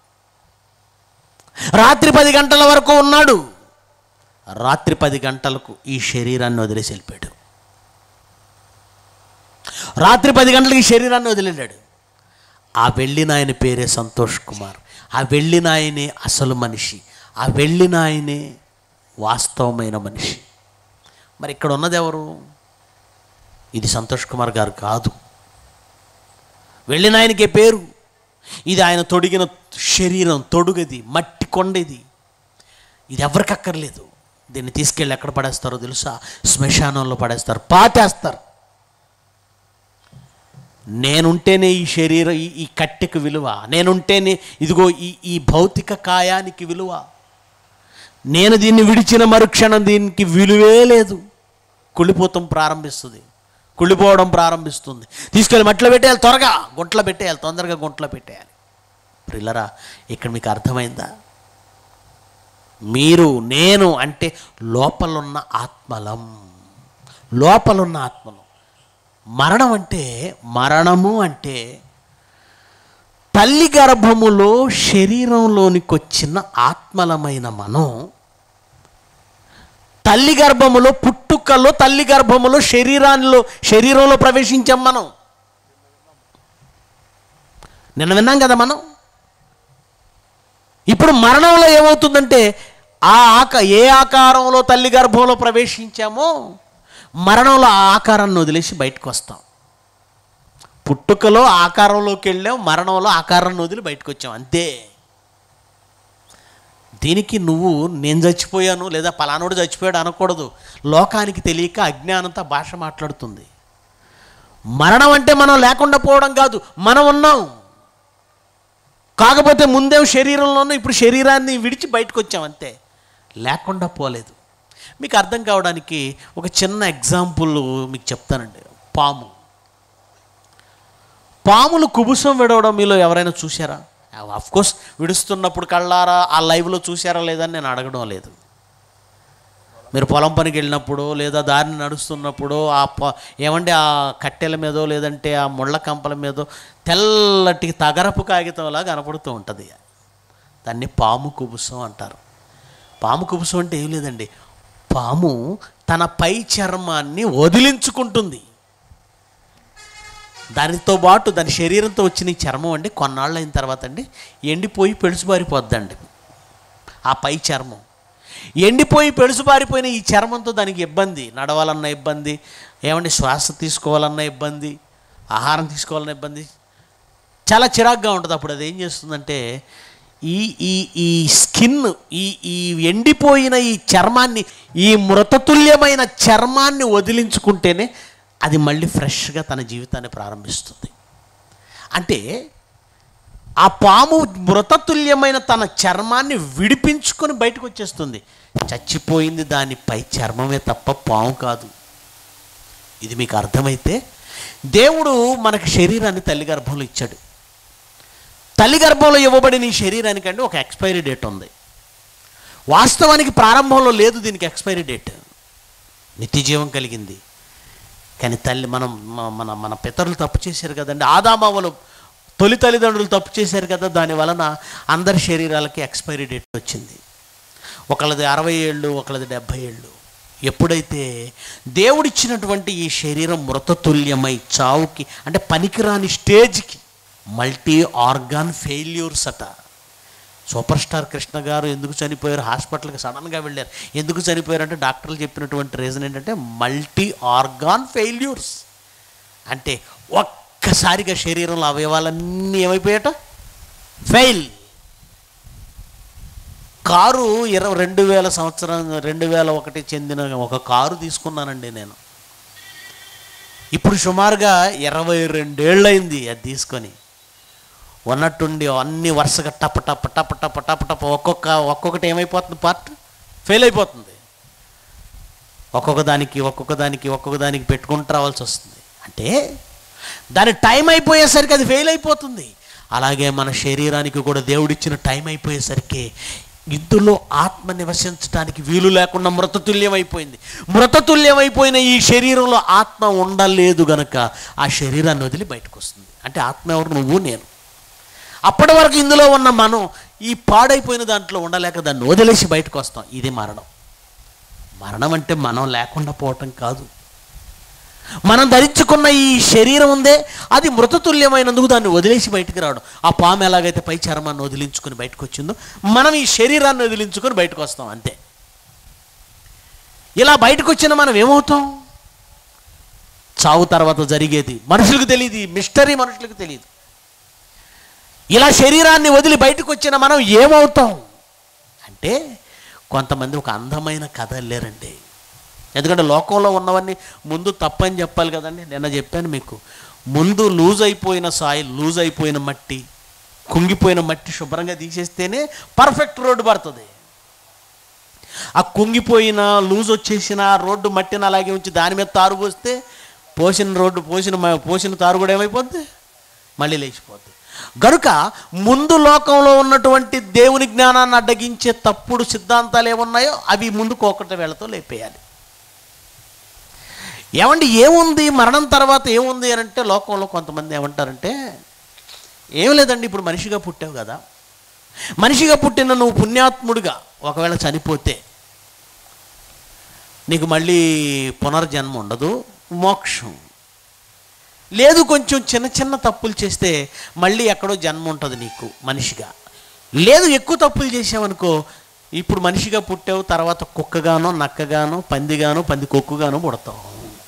రాత్రి పది గంటల వరకు ఉన్నాడు రాత్రి పది గంటలకు ఈ శరీరాన్ని వదిలేసి వెళ్ళిపోయాడు రాత్రి పది గంటలకు ఈ శరీరాన్ని వదిలేళ్ళాడు ఆ వెళ్ళిన ఆయన పేరే సంతోష్ కుమార్ ఆ వెళ్ళిన ఆయనే అసలు మనిషి ఆ వెళ్ళిన ఆయనే వాస్తవమైన మనిషి మరి ఇక్కడ ఉన్నది ఎవరు ఇది సంతోష్ కుమార్ గారు కాదు వెళ్ళిన ఆయనకే పేరు ఇది ఆయన తొడిగిన శరీరం తొడుగది మట్టి కొండది ఇది ఎవరికి అక్కర్లేదు దీన్ని తీసుకెళ్ళి ఎక్కడ పడేస్తారో తెలుసా శ్మశానంలో పడేస్తారు పాతేస్తారు నేనుంటేనే ఈ శరీరం ఈ ఈ కట్టెకు విలువ నేనుంటేనే ఇదిగో ఈ ఈ భౌతిక కాయానికి విలువ నేను దీన్ని విడిచిన మరుక్షణం దీనికి విలువే లేదు కుళ్ళిపోతాం ప్రారంభిస్తుంది కుళ్ళిపోవడం ప్రారంభిస్తుంది తీసుకెళ్ళి మట్లో పెట్టేయాలి త్వరగా గుంట్లో పెట్టేయాలి తొందరగా గుంట్లో పెట్టేయాలి ప్రిల్లరా ఇక్కడ మీకు అర్థమైందా మీరు నేను అంటే లోపలున్న ఆత్మలం లోపలున్న ఆత్మలం మరణం అంటే మరణము అంటే తల్లి గర్భములో శరీరంలోనికి వచ్చిన ఆత్మలమైన మనం తల్లి గర్భములో పుట్టుకలో తల్లి గర్భములో శరీరాల్లో శరీరంలో ప్రవేశించాం మనం నిన్న విన్నాం కదా మనం ఇప్పుడు మరణంలో ఏమవుతుందంటే ఆ ఆక ఏ ఆకారంలో తల్లి గర్భంలో ప్రవేశించామో మరణంలో ఆ ఆకారాన్ని వదిలేసి బయటకు వస్తాం పుట్టుకలో ఆకారంలోకి వెళ్ళాం మరణంలో ఆకారాన్ని వదిలి బయటకు వచ్చాం అంతే దీనికి నువ్వు నేను చచ్చిపోయాను లేదా పలానోడు చచ్చిపోయాడు అనకూడదు లోకానికి తెలియక అజ్ఞానంతో భాష మాట్లాడుతుంది మరణం అంటే మనం లేకుండా పోవడం కాదు మనం ఉన్నాం కాకపోతే ముందేం శరీరంలోనూ ఇప్పుడు శరీరాన్ని విడిచి బయటకు వచ్చాం అంతే లేకుండా పోలేదు మీకు అర్థం కావడానికి ఒక చిన్న ఎగ్జాంపుల్ మీకు చెప్తానండి పాము పాములు కుబుసం విడవడం మీలో ఎవరైనా చూసారా కోర్స్ విడుస్తున్నప్పుడు కళ్ళారా ఆ లైవ్లో చూసారా లేదని నేను అడగడం లేదు మీరు పొలం పనికి వెళ్ళినప్పుడు లేదా దారిని నడుస్తున్నప్పుడు ఆ ప ఏమంటే ఆ కట్టెల మీదో లేదంటే ఆ ముళ్ళ కంపల మీదో తెల్లటి తగరపు కాగితంలా కనపడుతూ ఉంటుంది దాన్ని పాము కుబుసం అంటారు పాము కుబుసం అంటే ఏం లేదండి పాము తన పై చర్మాన్ని వదిలించుకుంటుంది దానితో పాటు దాని శరీరంతో వచ్చిన ఈ చర్మం అండి కొన్నాళ్ళు అయిన తర్వాత అండి ఎండిపోయి పెడుచుబారిపోద్దండి ఆ పై చర్మం ఎండిపోయి పెడుసుబారిపోయిన ఈ చర్మంతో దానికి ఇబ్బంది నడవాలన్న ఇబ్బంది ఏమండి శ్వాస తీసుకోవాలన్న ఇబ్బంది ఆహారం తీసుకోవాలన్న ఇబ్బంది చాలా చిరాగ్గా ఉంటుంది అప్పుడు అది ఏం చేస్తుందంటే ఈ ఈ ఈ స్కిన్ ఈ ఈ ఎండిపోయిన ఈ చర్మాన్ని ఈ మృతతుల్యమైన చర్మాన్ని వదిలించుకుంటేనే అది మళ్ళీ ఫ్రెష్గా తన జీవితాన్ని ప్రారంభిస్తుంది అంటే ఆ పాము మృతతుల్యమైన తన చర్మాన్ని విడిపించుకొని బయటకు వచ్చేస్తుంది చచ్చిపోయింది దాని పై చర్మమే తప్ప పాము కాదు ఇది మీకు అర్థమైతే దేవుడు మనకి శరీరాన్ని తల్లి గర్భంలో ఇచ్చాడు తల్లి గర్భంలో ఇవ్వబడిన ఈ శరీరానికంటే ఒక ఎక్స్పైరీ డేట్ ఉంది వాస్తవానికి ప్రారంభంలో లేదు దీనికి ఎక్స్పైరీ డేట్ నిత్య జీవం కలిగింది కానీ తల్లి మనం మ- మన మన పితరులు తప్పు చేశారు కదండి ఆదామావలు తొలి తల్లిదండ్రులు తప్పు చేశారు కదా దాని వలన అందరి శరీరాలకి ఎక్స్పైరీ డేట్ వచ్చింది ఒకళ్ళది అరవై ఏళ్ళు ఒకళ్ళది డెబ్భై ఏళ్ళు ఎప్పుడైతే దేవుడిచ్చినటువంటి ఈ శరీరం మృతతుల్యమై చావుకి అంటే పనికిరాని స్టేజ్కి మల్టీ ఆర్గాన్ ఫెయిల్యూర్స్ అట సూపర్ స్టార్ కృష్ణ గారు ఎందుకు చనిపోయారు హాస్పిటల్కి సడన్గా వెళ్ళారు ఎందుకు చనిపోయారు అంటే డాక్టర్లు చెప్పినటువంటి రీజన్ ఏంటంటే మల్టీ ఆర్గాన్ ఫెయిల్యూర్స్ అంటే ఒక్కసారిగా శరీరంలో అవయవాలన్నీ ఏమైపోయాట ఫెయిల్ కారు ఇరవై రెండు వేల సంవత్సరం రెండు వేల ఒకటి చెందిన ఒక కారు తీసుకున్నానండి నేను ఇప్పుడు సుమారుగా ఇరవై రెండేళ్ళయింది అది తీసుకొని ఉన్నట్టుండి అన్ని వరుసగా టప టప టప టప టప టప ఒక్కొక్క ఒక్కొక్కటి ఏమైపోతుంది పార్ట్ ఫెయిల్ అయిపోతుంది ఒక్కొక్క దానికి ఒక్కొక్క దానికి ఒక్కొక్క దానికి పెట్టుకుంటూ రావాల్సి వస్తుంది అంటే దాని టైం అయిపోయేసరికి అది ఫెయిల్ అయిపోతుంది అలాగే మన శరీరానికి కూడా దేవుడిచ్చిన టైం అయిపోయేసరికి ఇందులో ఆత్మ నివసించడానికి వీలు లేకుండా మృతతుల్యం అయిపోయింది మృతతుల్యం అయిపోయిన ఈ శరీరంలో ఆత్మ ఉండలేదు గనక ఆ శరీరాన్ని వదిలి బయటకు వస్తుంది అంటే ఆత్మ ఎవరు నువ్వు నేను అప్పటి వరకు ఇందులో ఉన్న మనం ఈ పాడైపోయిన దాంట్లో ఉండలేక దాన్ని వదిలేసి బయటకు వస్తాం ఇది మరణం మరణం అంటే మనం లేకుండా పోవటం కాదు మనం ధరించుకున్న ఈ శరీరం ఉందే అది మృతతుల్యమైనందుకు దాన్ని వదిలేసి బయటికి రావడం ఆ పాము ఎలాగైతే పై చర్మాన్ని వదిలించుకొని బయటకు వచ్చిందో మనం ఈ శరీరాన్ని వదిలించుకొని బయటకు వస్తాం అంతే ఇలా బయటకు వచ్చిన మనం ఏమవుతాం చావు తర్వాత జరిగేది మనుషులకు తెలియదు ఈ మిస్టరీ మనుషులకు తెలియదు ఇలా శరీరాన్ని వదిలి బయటకు వచ్చిన మనం ఏమవుతాం అంటే కొంతమంది ఒక అందమైన కథ లేరండి ఎందుకంటే లోకంలో ఉన్నవన్నీ ముందు తప్పని చెప్పాలి కదండి నిన్న చెప్పాను మీకు ముందు లూజ్ అయిపోయిన సాయిల్ లూజ్ అయిపోయిన మట్టి కుంగిపోయిన మట్టి శుభ్రంగా తీసేస్తేనే పర్ఫెక్ట్ రోడ్డు పడుతుంది ఆ కుంగిపోయిన లూజ్ వచ్చేసిన ఆ రోడ్డు మట్టిని అలాగే ఉంచి దాని మీద తారు పోస్తే పోసిన రోడ్డు పోసిన మ- పోసిన తారు కూడా ఏమైపోద్ది మళ్ళీ లేచిపోద్ది గనుక ముందు లోకంలో ఉన్నటువంటి దేవుని జ్ఞానాన్ని అడ్డగించే తప్పుడు సిద్ధాంతాలు ఏమున్నాయో అవి ముందు కోకట వేళతో లేపేయాలి ఏమండి ఏముంది మరణం తర్వాత ఏముంది అని అంటే లోకంలో కొంతమంది ఏమంటారంటే ఏం లేదండి ఇప్పుడు మనిషిగా పుట్టావు కదా మనిషిగా పుట్టిన నువ్వు పుణ్యాత్ముడిగా ఒకవేళ చనిపోతే నీకు మళ్ళీ పునర్జన్మ ఉండదు మోక్షం లేదు కొంచెం చిన్న చిన్న తప్పులు చేస్తే మళ్ళీ ఎక్కడో జన్మ ఉంటుంది నీకు మనిషిగా లేదు ఎక్కువ తప్పులు చేసావనుకో ఇప్పుడు మనిషిగా పుట్టావు తర్వాత కుక్కగానో నక్కగానో పందిగానో పంది కొక్కుగానో పుడతావు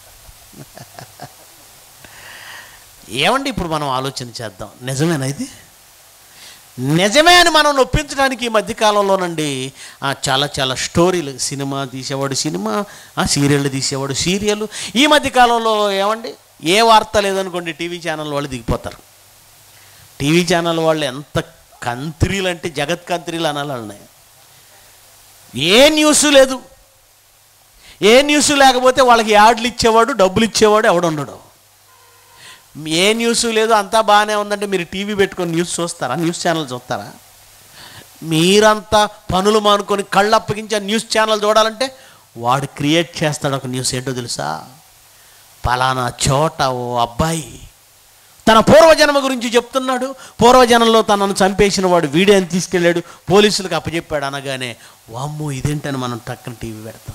ఏమండి ఇప్పుడు మనం ఆలోచన చేద్దాం నిజమేనా ఇది నిజమే అని మనం నొప్పించడానికి ఈ మధ్యకాలంలోనండి ఆ, చాలా చాలా స్టోరీలు సినిమా తీసేవాడు సినిమా ఆ, సీరియళ్ళు తీసేవాడు సీరియల్ ఈ మధ్యకాలంలో ఏమండి ఏ వార్త లేదనుకోండి టీవీ ఛానల్ వాళ్ళు దిగిపోతారు టీవీ ఛానల్ వాళ్ళు ఎంత కంత్రీలు అంటే జగత్ కంత్రీలు అనాలి వాళ్ళని ఏ న్యూస్ లేదు ఏ న్యూస్ లేకపోతే వాళ్ళకి యాడ్లు ఇచ్చేవాడు డబ్బులు ఇచ్చేవాడు ఎవడుండడు ఏ న్యూస్ లేదు అంతా బాగానే ఉందంటే మీరు టీవీ పెట్టుకొని న్యూస్ చూస్తారా న్యూస్ ఛానల్ చూస్తారా మీరంతా పనులు మానుకొని కళ్ళు అప్పగించి ఆ న్యూస్ ఛానల్ చూడాలంటే వాడు క్రియేట్ చేస్తాడు ఒక న్యూస్ ఏంటో తెలుసా పలానా చోట ఓ అబ్బాయి తన పూర్వజన్మ గురించి చెప్తున్నాడు పూర్వజన్మలో తనను చంపేసిన వాడు వీడియోని తీసుకెళ్ళాడు పోలీసులకు అప్పచెప్పాడు అనగానే వామ్మో ఇదేంటని మనం టక్కన టీవీ పెడతాం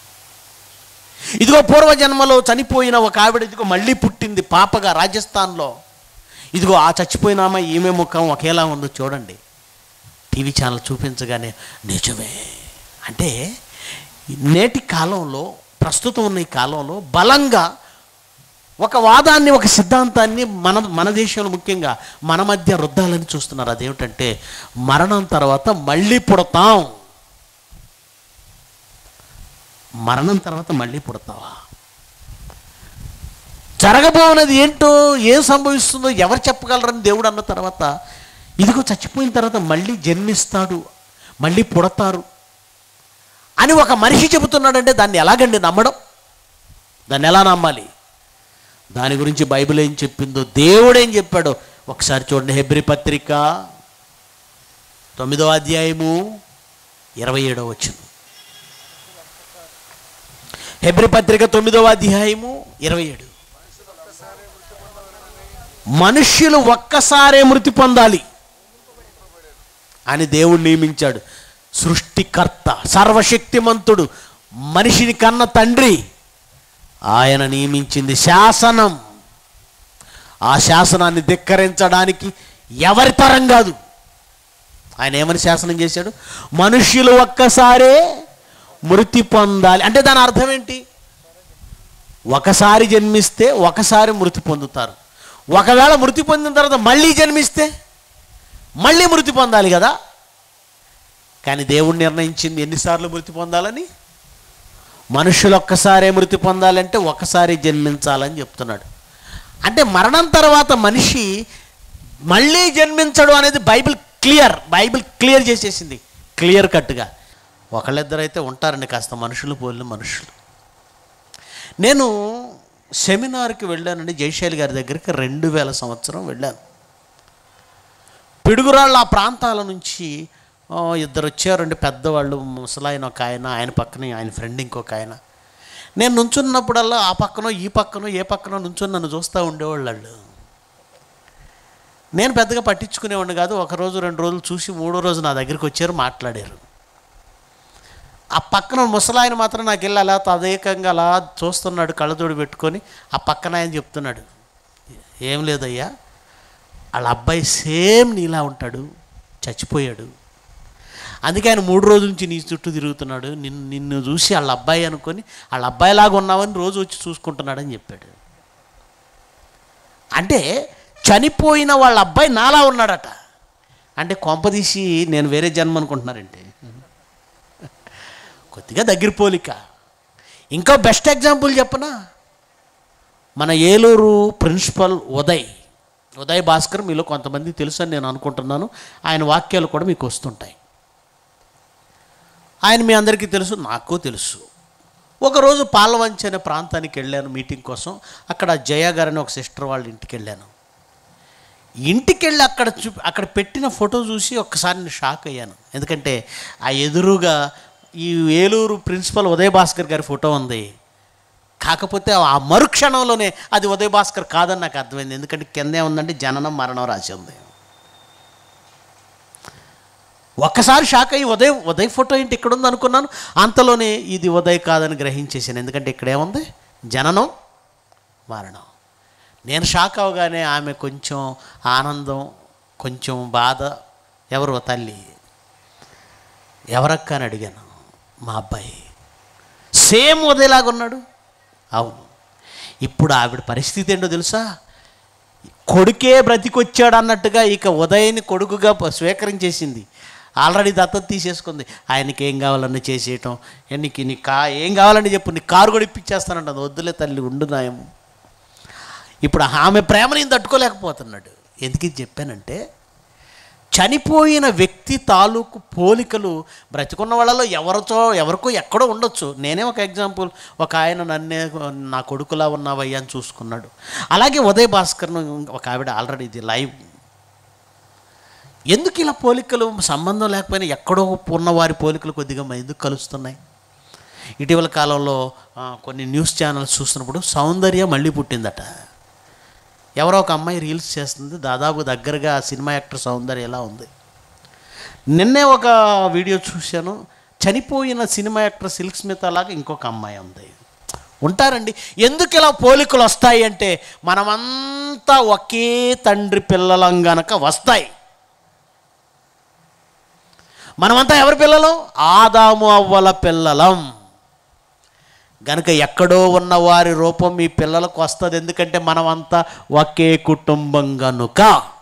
ఇదిగో పూర్వజన్మలో చనిపోయిన ఒక ఆవిడ ఇదిగో మళ్ళీ పుట్టింది పాపగా రాజస్థాన్లో ఇదిగో ఆ చచ్చిపోయిన ఆమె ఈమె ముఖం ఒకేలా ఉందో చూడండి టీవీ ఛానల్ చూపించగానే నిజమే అంటే నేటి కాలంలో ప్రస్తుతం ఉన్న ఈ కాలంలో బలంగా ఒక వాదాన్ని ఒక సిద్ధాంతాన్ని మన మన దేశంలో ముఖ్యంగా మన మధ్య రుద్దాలని చూస్తున్నారు అదేమిటంటే మరణం తర్వాత మళ్ళీ పుడతాం మరణం తర్వాత మళ్ళీ పుడతావా జరగబోనది ఏంటో ఏం సంభవిస్తుందో ఎవరు చెప్పగలరని దేవుడు అన్న తర్వాత ఇదిగో చచ్చిపోయిన తర్వాత మళ్ళీ జన్మిస్తాడు మళ్ళీ పుడతారు అని ఒక మనిషి చెబుతున్నాడంటే దాన్ని ఎలాగండి నమ్మడం దాన్ని ఎలా నమ్మాలి దాని గురించి బైబిల్ ఏం చెప్పిందో దేవుడు ఏం చెప్పాడో ఒకసారి చూడండి హెబ్రి పత్రిక తొమ్మిదో అధ్యాయము ఇరవై ఏడో వచ్చింది హెబ్రి పత్రిక తొమ్మిదవ అధ్యాయము ఇరవై ఏడు మనుష్యులు ఒక్కసారే మృతి పొందాలి అని దేవుడు నియమించాడు సృష్టికర్త సర్వశక్తిమంతుడు మనిషిని కన్న తండ్రి ఆయన నియమించింది శాసనం ఆ శాసనాన్ని ధిక్కరించడానికి ఎవరి తరం కాదు ఆయన ఏమని శాసనం చేశాడు మనుష్యులు ఒక్కసారే మృతి పొందాలి అంటే దాని అర్థం ఏంటి ఒకసారి జన్మిస్తే ఒకసారి మృతి పొందుతారు ఒకవేళ మృతి పొందిన తర్వాత మళ్ళీ జన్మిస్తే మళ్ళీ మృతి పొందాలి కదా కానీ దేవుడు నిర్ణయించింది ఎన్నిసార్లు మృతి పొందాలని మనుషులు ఒక్కసారే మృతి పొందాలంటే ఒకసారి జన్మించాలని చెప్తున్నాడు అంటే మరణం తర్వాత మనిషి మళ్ళీ జన్మించడు అనేది బైబిల్ క్లియర్ బైబిల్ క్లియర్ చేసేసింది క్లియర్ కట్గా ఒకళ్ళిద్దరైతే ఉంటారండి కాస్త మనుషులు పోలిన మనుషులు నేను సెమినార్కి వెళ్ళానండి జయశైలి గారి దగ్గరికి రెండు వేల సంవత్సరం వెళ్ళాను పిడుగురాళ్ళ ఆ ప్రాంతాల నుంచి ఆ, ఇద్దరు వచ్చారండి పెద్దవాళ్ళు ముసలాయన ఒక ఆయన ఆయన పక్కన ఆయన ఫ్రెండ్ ఇంకొక ఆయన నేను నుంచున్నప్పుడల్లా ఆ పక్కనో ఈ పక్కనో ఏ పక్కనో నుంచుని నన్ను చూస్తూ ఉండేవాళ్ళు వాళ్ళు నేను పెద్దగా పట్టించుకునేవాడిని కాదు ఒక రోజు రెండు రోజులు చూసి మూడో రోజు నా దగ్గరికి వచ్చారు మాట్లాడారు ఆ పక్కన ముసలాయన మాత్రం నాకు వెళ్ళి అలా తదేకంగా అలా చూస్తున్నాడు కళ్ళజోడు పెట్టుకొని ఆ పక్కన ఆయన చెప్తున్నాడు ఏం లేదయ్యా వాళ్ళ అబ్బాయి సేమ్ నీలా ఉంటాడు చచ్చిపోయాడు అందుకే ఆయన మూడు రోజుల నుంచి నీ చుట్టూ తిరుగుతున్నాడు నిన్ను నిన్ను చూసి వాళ్ళ అబ్బాయి అనుకొని వాళ్ళ అబ్బాయిలాగా ఉన్నావని రోజు వచ్చి చూసుకుంటున్నాడని చెప్పాడు అంటే చనిపోయిన వాళ్ళ అబ్బాయి నాలా ఉన్నాడట అంటే కొంపదీసి నేను వేరే జన్మ అనుకుంటున్నారంటే కొద్దిగా దగ్గర పోలిక ఇంకా బెస్ట్ ఎగ్జాంపుల్ చెప్పనా మన ఏలూరు ప్రిన్సిపల్ ఉదయ్ ఉదయ్ భాస్కర్ మీలో కొంతమంది తెలుసు అని నేను అనుకుంటున్నాను ఆయన వాక్యాలు కూడా మీకు వస్తుంటాయి ఆయన మీ అందరికీ తెలుసు నాకు తెలుసు ఒకరోజు పాలవంచి అనే ప్రాంతానికి వెళ్ళాను మీటింగ్ కోసం అక్కడ జయ గారని ఒక సిస్టర్ వాళ్ళ ఇంటికి వెళ్ళాను ఇంటికి వెళ్ళి అక్కడ చూ అక్కడ పెట్టిన ఫోటో చూసి ఒక్కసారి నేను షాక్ అయ్యాను ఎందుకంటే ఆ ఎదురుగా ఈ ఏలూరు ప్రిన్సిపల్ ఉదయ్ భాస్కర్ గారి ఫోటో ఉంది కాకపోతే ఆ మరుక్షణంలోనే అది ఉదయ్ భాస్కర్ కాదని నాకు అర్థమైంది ఎందుకంటే కింద ఏముందంటే జననం మరణం రాసి ఉంది ఒక్కసారి షాక్ అయ్యి ఉదయ్ ఉదయ్ ఫోటో ఏంటి ఇక్కడ ఉంది అనుకున్నాను అంతలోనే ఇది ఉదయ్ కాదని గ్రహించేసాను ఎందుకంటే ఇక్కడ ఏముంది జననం మరణం నేను షాక్ అవగానే ఆమె కొంచెం ఆనందం కొంచెం బాధ ఎవరు తల్లి ఎవరక్క అని అడిగాను మా అబ్బాయి సేమ్ ఉదయలాగా ఉన్నాడు అవును ఇప్పుడు ఆవిడ పరిస్థితి ఏంటో తెలుసా కొడుకే బ్రతికొచ్చాడు అన్నట్టుగా ఇక ఉదయని కొడుకుగా ప- స్వీకరించేసింది ఆల్రెడీ దత్తత తీసేసుకుంది ఆయనకి ఏం కావాలన్నా చేసేయటం ఏ నీకు నీ కా ఏం కావాలని చెప్పు నీ కారు కూడా ఇప్పించేస్తానంట వద్దులే తల్లి ఉండు నాయము ఇప్పుడు ఆమె ప్రేమని ఈయన తట్టుకోలేకపోతున్నాడు ఎందుకు ఇది చెప్పానంటే చనిపోయిన వ్యక్తి తాలూకు పోలికలు బ్రతికున్న వాళ్ళలో ఎవరితో ఎవరికో ఎక్కడో ఉండొచ్చు నేనే ఒక ఎగ్జాంపుల్ ఒక ఆయన నన్నే నా కొడుకులా ఉన్నావయ్యా అని చూసుకున్నాడు అలాగే ఉదయ్ భాస్కర్ను ఒక ఆవిడ ఆల్రెడీ ఇది లైవ్ ఎందుకు ఇలా పోలికలు సంబంధం లేకపోయినా ఎక్కడో ఉన్నవారి పోలికలు కొద్దిగా మ- ఎందుకు కలుస్తున్నాయి ఇటీవల కాలంలో ఆ, కొన్ని న్యూస్ ఛానల్స్ చూసినప్పుడు సౌందర్య మళ్ళీ పుట్టిందట ఎవరో ఒక అమ్మాయి రీల్స్ చేస్తుంది దాదాపు దగ్గరగా ఆ సినిమా యాక్టర్ సౌందర్య ఎలా ఉంది నిన్నే ఒక వీడియో చూశాను చనిపోయిన సినిమా యాక్టర్ సిల్క్ స్మిత్ అలాగా ఇంకొక అమ్మాయి ఉంది ఉంటారండి ఎందుకు ఇలా పోలికలు వస్తాయి అంటే మనమంతా ఒకే తండ్రి పిల్లలం గనక వస్తాయి మనమంతా ఎవరి పిల్లలం ఆదాము అవ్వల పిల్లలం గనుక ఎక్కడో ఉన్న వారి రూపం మీ పిల్లలకు వస్తుంది ఎందుకంటే మనమంతా ఒకే కుటుంబం గనుక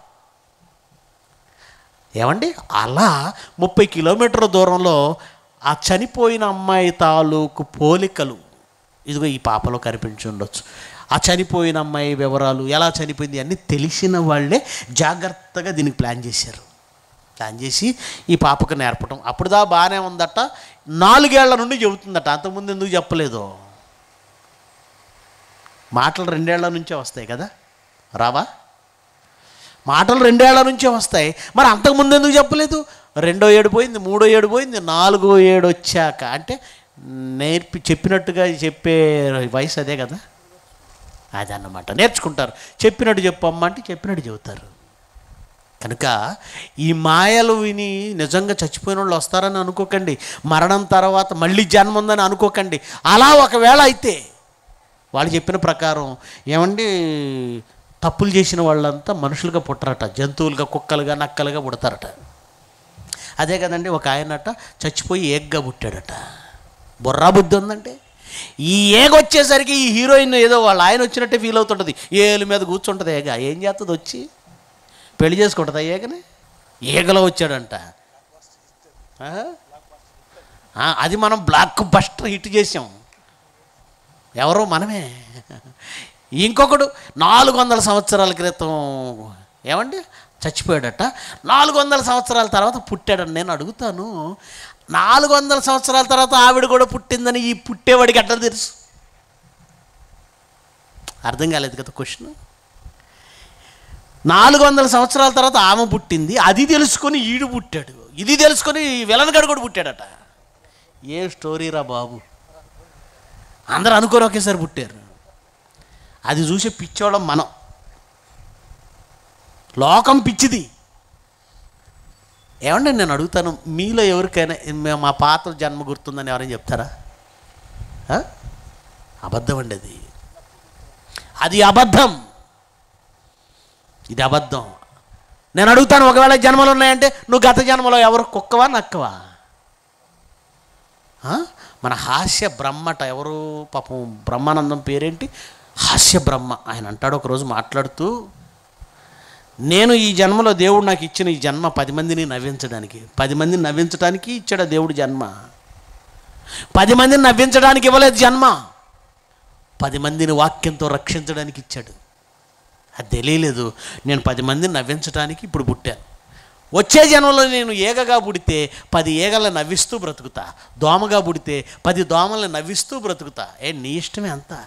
ఏమండి అలా ముప్పై కిలోమీటర్ల దూరంలో ఆ చనిపోయిన అమ్మాయి తాలూకు పోలికలు ఇదిగో ఈ పాపలో కనిపించి ఉండొచ్చు ఆ చనిపోయిన అమ్మాయి వివరాలు ఎలా చనిపోయింది అన్నీ తెలిసిన వాళ్ళే జాగ్రత్తగా దీనికి ప్లాన్ చేశారు ప్లాన్ చేసి ఈ పాపకు నేర్పడం అప్పుడు దా బాగానే ఉందట నాలుగేళ్ల నుండి చెబుతుందట అంతకుముందు ఎందుకు చెప్పలేదు మాటలు రెండేళ్ల నుంచే వస్తాయి కదా రావా మాటలు రెండేళ్ల నుంచే వస్తాయి మరి అంతకుముందు ఎందుకు చెప్పలేదు రెండో ఏడు పోయింది మూడో ఏడు పోయింది నాలుగో ఏడు వచ్చాక అంటే నేర్పి చెప్పినట్టుగా చెప్పే వయసు అదే కదా అదన్నమాట నేర్చుకుంటారు చెప్పినట్టు చెప్పమ్మ అంటే చెప్పినట్టు చెబుతారు కనుక ఈ మాయలు విని నిజంగా చచ్చిపోయిన వాళ్ళు వస్తారని అనుకోకండి మరణం తర్వాత మళ్ళీ జన్మ ఉందని అనుకోకండి అలా ఒకవేళ అయితే వాళ్ళు చెప్పిన ప్రకారం ఏమండి తప్పులు చేసిన వాళ్ళంతా మనుషులుగా పుట్టరట జంతువులుగా కుక్కలుగా నక్కలుగా పుడతారట అదే కదండి ఒక ఆయనట చచ్చిపోయి ఏగ్గా పుట్టాడట బుర్రా బుద్ధి ఉందంటే ఈ ఏగ వచ్చేసరికి ఈ హీరోయిన్ ఏదో వాళ్ళ ఆయన వచ్చినట్టే ఫీల్ అవుతుంటుంది ఏలు మీద కూర్చుంటుంది ఏగ ఏం చేస్తుంది వచ్చి పెళ్లి చేసుకుంటుందా ఏగని ఏగలో వచ్చాడంట ఆ? ఆ, అది మనం బ్లాక్ బస్టర్ హిట్ చేసాం ఎవరో మనమే ఇంకొకడు నాలుగు వందల సంవత్సరాల క్రితం ఏమండి చచ్చిపోయాడట నాలుగు వందల సంవత్సరాల తర్వాత పుట్టాడని నేను అడుగుతాను నాలుగు వందల సంవత్సరాల తర్వాత ఆవిడ కూడా పుట్టిందని ఈ పుట్టేవాడికి ఎట్లా తెలుసు అర్థం కాలేదు కదా క్వశ్చన్ నాలుగు వందల సంవత్సరాల తర్వాత ఆమె పుట్టింది అది తెలుసుకొని ఈడు పుట్టాడు ఇది తెలుసుకొని విలన్గడు కూడా పుట్టాడట ఏ స్టోరీరా బాబు అందరూ అనుకోని ఒకేసారి పుట్టారు అది చూసే పిచ్చోళ్ళం మనం లోకం పిచ్చిది ఏమండి నేను అడుగుతాను మీలో ఎవరికైనా మే- మా పాత జన్మ గుర్తుందని ఎవరైనా చెప్తారా ఆ? అబద్ధం అండి అది అది అబద్ధం ఇది అబద్ధం నేను అడుగుతాను ఒకవేళ జన్మలు ఉన్నాయంటే నువ్వు గత జన్మలో ఎవరు కుక్కవా నక్కవా ఆ? మన హాస్య బ్రహ్మట ఎవరు పాపం బ్రహ్మానందం పేరేంటి హాస్య బ్రహ్మ ఆయన అంటాడు ఒకరోజు మాట్లాడుతూ నేను ఈ జన్మలో దేవుడు నాకు ఇచ్చిన ఈ జన్మ పది మందిని నవ్వించడానికి పది మందిని నవ్వించడానికి ఇచ్చాడు ఆ దేవుడు జన్మ పది మందిని నవ్వించడానికి ఇవ్వలేదు జన్మ పది మందిని వాక్యంతో రక్షించడానికి ఇచ్చాడు అది తెలియలేదు నేను పది మందిని నవ్వించడానికి ఇప్పుడు పుట్టాను వచ్చే జన్మలో నేను ఏగగా పుడితే పది ఏగలను నవ్విస్తూ బ్రతుకుతా దోమగా పుడితే పది దోమల్ని నవ్విస్తూ బ్రతుకుతా ఏ నీ ఇష్టమే అంతా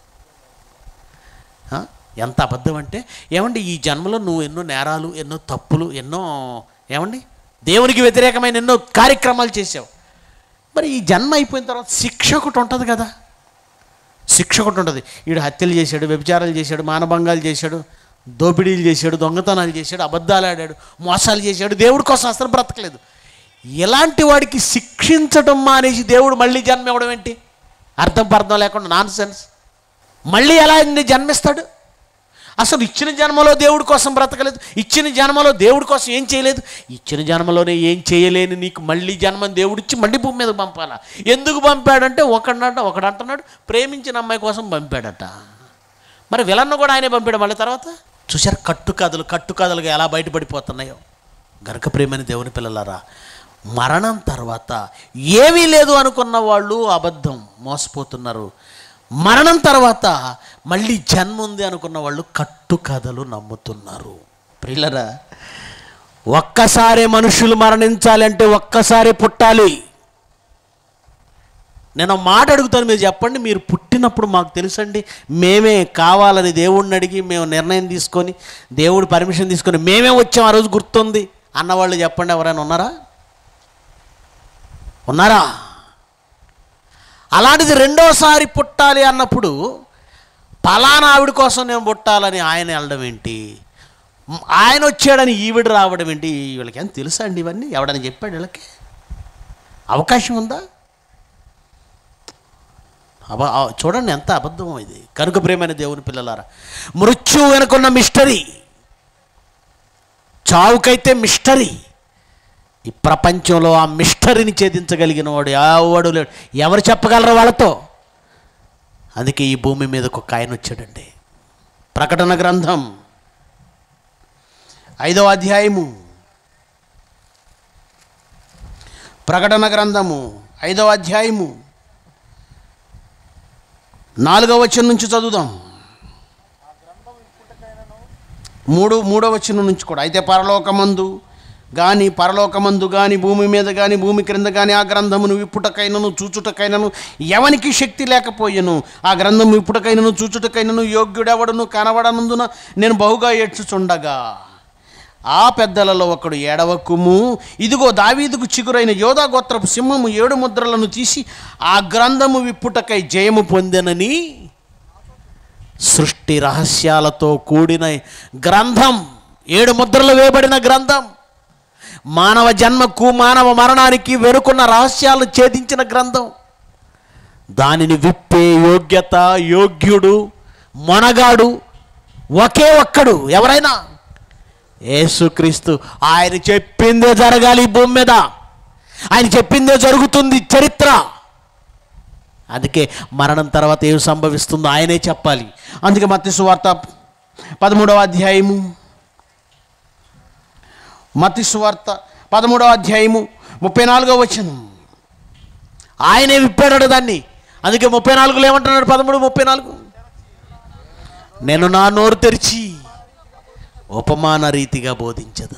ఆ? ఎంత అబద్ధం అంటే ఏమండి ఈ జన్మలో నువ్వు ఎన్నో నేరాలు ఎన్నో తప్పులు ఎన్నో ఏమండి దేవునికి వ్యతిరేకమైన ఎన్నో కార్యక్రమాలు చేసావు మరి ఈ జన్మ అయిపోయిన తర్వాత శిక్ష ఒకటి ఉంటుంది కదా శిక్ష ఒకటి ఉంటుంది వీడు హత్యలు చేశాడు వ్యభిచారాలు చేశాడు మానభంగాలు చేశాడు దోపిడీలు చేశాడు దొంగతనాలు చేశాడు అబద్ధాలు ఆడాడు మోసాలు చేశాడు దేవుడి కోసం అసలు బ్రతకలేదు ఇలాంటి వాడికి శిక్షించడం మానేసి దేవుడు మళ్ళీ జన్మ ఇవ్వడం ఏంటి అర్థం పర్థం లేకుండా నాన్ సెన్స్ మళ్ళీ ఎలా ఇన్ని జన్మిస్తాడు అసలు ఇచ్చిన జన్మలో దేవుడి కోసం బ్రతకలేదు ఇచ్చిన జన్మలో దేవుడి కోసం ఏం చేయలేదు ఇచ్చిన జన్మలోనే ఏం చేయలేని నీకు మళ్ళీ జన్మని దేవుడిచ్చి మళ్ళీ భూమి మీద పంపాలా ఎందుకు పంపాడంటే ఒకడంట ఒకడు అంటున్నాడు ప్రేమించిన అమ్మాయి కోసం పంపాడట మరి విలన్ను కూడా ఆయనే పంపాడు మళ్ళీ తర్వాత చూసారు కట్టు కథలు కట్టు కథలుగా ఎలా బయటపడిపోతున్నాయో గనక ప్రేమని దేవుని పిల్లలారా మరణం తర్వాత ఏమీ లేదు అనుకున్న వాళ్ళు అబద్ధం మోసపోతున్నారు మరణం తర్వాత మళ్ళీ జన్మ ఉంది అనుకున్న వాళ్ళు కట్టు కథలు నమ్ముతున్నారు ప్రిల్లరా ఒక్కసారి మనుషులు మరణించాలంటే ఒక్కసారి పుట్టాలి నేను ఒక మాట అడుగుతాను మీరు చెప్పండి మీరు పుట్టినప్పుడు మాకు తెలుసండి మేమే కావాలని దేవుడిని అడిగి మేము నిర్ణయం తీసుకొని దేవుడు పర్మిషన్ తీసుకొని మేమే వచ్చాం ఆ రోజు గుర్తుంది అన్నవాళ్ళు చెప్పండి ఎవరైనా ఉన్నారా ఉన్నారా అలాంటిది రెండోసారి పుట్టాలి అన్నప్పుడు పలానా ఆవిడ కోసం నేను పుట్టాలని ఆయన వెళ్ళడం ఏంటి మ్, ఆయన వచ్చాడని ఈవిడ రావడం ఏంటి వీళ్ళకి ఏం తెలుసా అండి ఇవన్నీ ఎవడని చెప్పాడు వీళ్ళకి అవకాశం ఉందా అబ ఆ- చూడండి ఎంత అబద్ధం ఇది కనుక ప్రేమైన దేవుని పిల్లలారా మృత్యు వెనుకున్న మిస్టరీ చావుకైతే మిస్టరీ ఈ ప్రపంచంలో ఆ మిస్టరీని ఛేదించగలిగిన వాడు ఎవడు లేడు ఎవరు చెప్పగలరు వాళ్ళతో అందుకే ఈ భూమి మీదకు ఒక ఆయన వచ్చాడండి ప్రకటన గ్రంథం ఐదవ అధ్యాయము ప్రకటన గ్రంథము ఐదవ అధ్యాయము నాలుగవ వచనం నుంచి చదువుదాం మూడు మూడవ వచనం నుంచి కూడా అయితే పరలోకమందు గాని పరలోకమందు గాని భూమి మీద గాని భూమి క్రింద గాని ఆ గ్రంథమును విప్పుటకైనను చూచుటకైనను ఎవనికి శక్తి లేకపోయెను ఆ గ్రంథం విప్పుటకైనను చూచుటకైనను యోగ్యుడెవడును కనబడనందున నేను బహుగా ఏడ్చుచుండగా ఆ పెద్దలలో ఒకడు ఏడవకుము ఇదిగో దావీదుకు చిగురైన యోధా గోత్రపు సింహము ఏడు ముద్రలను తీసి ఆ గ్రంథము విప్పుటకై జయము పొందెనని సృష్టి రహస్యాలతో కూడిన గ్రంథం ఏడు ముద్రలు వేయబడిన గ్రంథం మానవ జన్మకు మానవ మరణానికి వెనుకున్న రహస్యాలను ఛేదించిన గ్రంథం దానిని విప్పే యోగ్యత యోగ్యుడు మొనగాడు ఒకే ఒక్కడు ఎవరైనా యేసుక్రీస్తు ఆయన చెప్పిందే జరగాలి ఈ భూమి మీద ఆయన చెప్పిందే జరుగుతుంది చరిత్ర అందుకే మరణం తర్వాత ఏం సంభవిస్తుందో ఆయనే చెప్పాలి అందుకే మత్తి సువార్త పదమూడవ అధ్యాయము మత్తి సువార్త పదమూడవ అధ్యాయము ముప్పై నాలుగవ వచనం ఆయనే విప్పాడు దాన్ని అందుకే ముప్పై నాలుగులో ఏమంటున్నాడు పదమూడు ముప్పై నాలుగు నేను నా నోరు తెరిచి ఉపమాన రీతిగా బోధించదను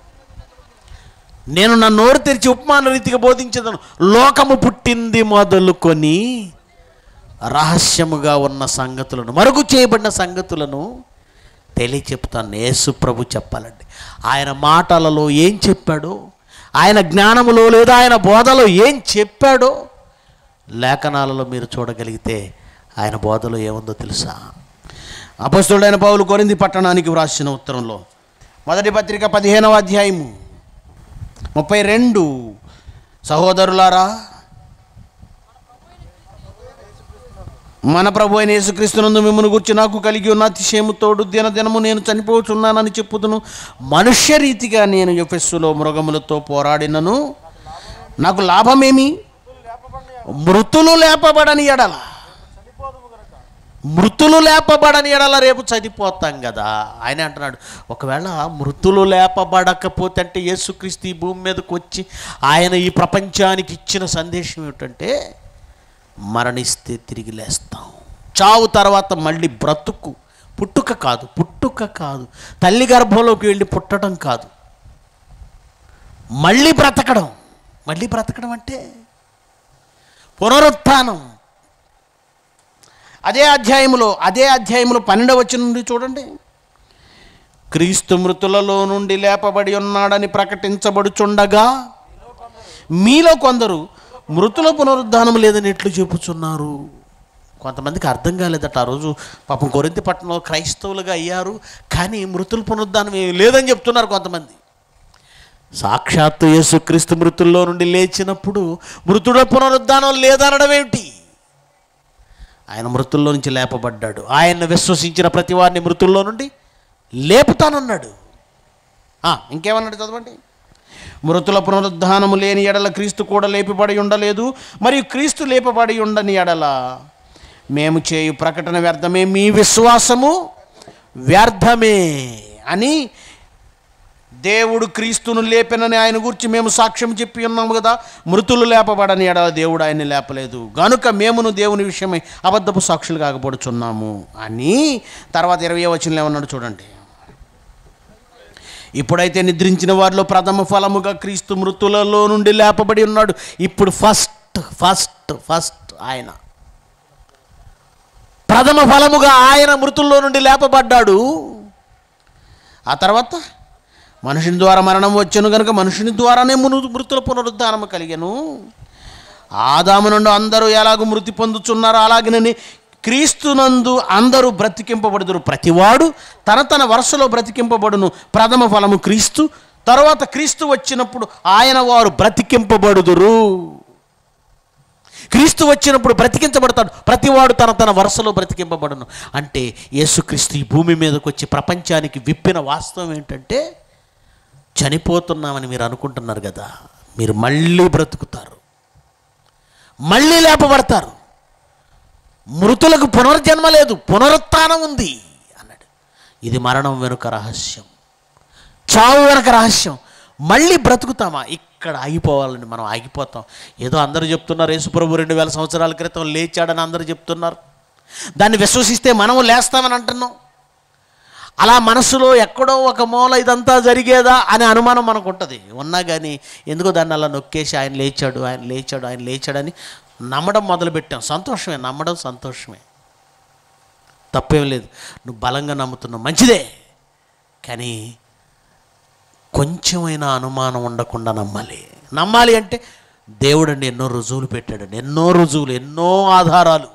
నేను నా నోరు తెరిచి ఉపమాన రీతిగా బోధించదను లోకము పుట్టింది మొదలుకొని రహస్యముగా ఉన్న సంగతులను మరుగు చేయబడిన సంగతులను తెలియచెప్తాను యేసు ప్రభు చెప్పాలండి ఆయన మాటలలో ఏం చెప్పాడో ఆయన జ్ఞానములో లేదా ఆయన బోధలో ఏం చెప్పాడో లేఖనాలలో మీరు చూడగలిగితే ఆయన బోధలో ఏముందో తెలుసా అపస్తుడైన పౌలు కొరింది పట్టణానికి వ్రాసిన ఉత్తరంలో మొదటి పత్రిక పదిహేనవ అధ్యాయము ముప్పై రెండు సహోదరులారా మన ప్రభు అయిన యేసుక్రీస్తునందు మిమ్మల్ని గురించి నాకు కలిగి ఉన్న అతిశయము తోడు దినదినము నేను చనిపోతున్నానని చెప్పుదును మనుష్య రీతిగా నేను ఎఫెస్సులో మృగములతో పోరాడినను నాకు లాభమేమి మృతులు లేపబడని ఎడల మృతులు లేపబడని ఎడల రేపు చనిపోతాం కదా ఆయన అంటున్నాడు ఒకవేళ మృతులు లేపబడకపోతే అంటే యేసుక్రీస్తు ఈ భూమి మీదకి వచ్చి ఆయన ఈ ప్రపంచానికి ఇచ్చిన సందేశం ఏమిటంటే మరణిస్తే తిరిగి లేస్తాం చావు తర్వాత మళ్ళీ బ్రతుకు పుట్టుక కాదు పుట్టుక కాదు తల్లి గర్భంలోకి వెళ్ళి పుట్టడం కాదు మళ్ళీ బ్రతకడం మళ్ళీ బ్రతకడం అంటే పునరుత్థానం అదే అధ్యాయములో అదే అధ్యాయములో పన్నెండవ వచ్చిన నుండి చూడండి క్రీస్తు మృతులలో నుండి లేపబడి ఉన్నాడని ప్రకటించబడుచుండగా మీలో కొందరు మృతుల పునరుద్ధానం లేదని ఎట్లు చెప్పుచున్నారు కొంతమందికి అర్థం కాలేదట ఆ రోజు పాపం కొరింతి పట్టణంలో క్రైస్తవులుగా అయ్యారు కానీ మృతుల పునరుద్ధానం ఏమీ లేదని చెప్తున్నారు కొంతమంది సాక్షాత్తు యేసుక్రీస్తు మృతుల్లో నుండి లేచినప్పుడు మృతుల పునరుద్ధానం లేదనడం ఏమిటి ఆయన మృతుల్లో నుంచి లేపబడ్డాడు ఆయన్ని విశ్వసించిన ప్రతి వారిని మృతుల్లో నుండి లేపుతానన్నాడు ఆ, ఇంకేమన్నాడు చదవండి మృతుల పునరుద్ధానము లేని ఎడల క్రీస్తు కూడా లేపబడి ఉండలేదు మరియు క్రీస్తు లేపబడి ఉండని ఎడల మేము చేయు ప్రకటన వ్యర్థమే మీ విశ్వాసము వ్యర్థమే అని దేవుడు క్రీస్తును లేపెనని ఆయన గురించి మేము సాక్ష్యం చెప్పి ఉన్నాము కదా మృతులు లేపబడని ఎడల దేవుడు ఆయన్ని లేపలేదు గనుక మేమును దేవుని విషయమై అబద్ధపు సాక్షులు కాకపోడుచున్నాము అని తర్వాత ఇరవై వచనంలో ఏమన్నాడు చూడండి ఇప్పుడైతే నిద్రించిన వారిలో ప్రథమ ఫలముగా క్రీస్తు మృతులలో నుండి లేపబడి ఉన్నాడు ఇప్పుడు ఫస్ట్ ఫస్ట్ ఫస్ట్ ఆయన ప్రథమ ఫలముగా ఆయన మృతుల్లో నుండి లేపబడ్డాడు ఆ తర్వాత మనుషుని ద్వారా మరణం వచ్చాను కనుక మనుషుని ద్వారానే మును మృతుల పునరుద్ధానము కలిగను ఆదాము నుండి అందరూ ఎలాగో మృతి పొందుచున్నారో అలాగనని క్రీస్తునందు అందరూ బ్రతికింపబడుదురు ప్రతివాడు తన తన వరుసలో బ్రతికింపబడును ప్రథమ ఫలము క్రీస్తు తర్వాత క్రీస్తు వచ్చినప్పుడు ఆయన వారు బ్రతికింపబడుదురు క్రీస్తు వచ్చినప్పుడు బ్రతికించబడతాడు ప్రతివాడు తన తన వరుసలో బ్రతికింపబడును అంటే యేసుక్రీస్తు ఈ భూమి మీదకి వచ్చి ప్రపంచానికి విప్పిన వాస్తవం ఏంటంటే చనిపోతున్నామని మీరు అనుకుంటున్నారు కదా మీరు మళ్ళీ బ్రతుకుతారు మళ్ళీ లేపబడతారు మృతులకు పునర్జన్మ లేదు పునరుత్థానం ఉంది అన్నాడు ఇది మరణం వెనుక రహస్యం చావు వెనుక రహస్యం మళ్ళీ బ్రతుకుతామా ఇక్కడ ఆగిపోవాలని మనం ఆగిపోతాం ఏదో అందరూ చెప్తున్నారు యేసుప్రభు రెండు వేల సంవత్సరాల క్రితం లేచాడని అందరూ చెప్తున్నారు దాన్ని విశ్వసిస్తే మనము లేస్తామని అంటున్నాం అలా మనసులో ఎక్కడో ఒక మూల ఇదంతా జరిగేదా అనే అనుమానం మనకు ఉంటుంది ఉన్నా కానీ ఎందుకో దాన్ని అలా నొక్కేసి ఆయన లేచాడు ఆయన లేచాడు ఆయన లేచాడని నమ్మడం మొదలుపెట్టాం సంతోషమే నమ్మడం సంతోషమే తప్పేం లేదు నువ్వు బలంగా నమ్ముతున్నావు మంచిదే కానీ కొంచెమైనా అనుమానం ఉండకుండా నమ్మాలి నమ్మాలి అంటే దేవుడండి ఎన్నో రుజువులు పెట్టాడండి ఎన్నో రుజువులు ఎన్నో ఆధారాలు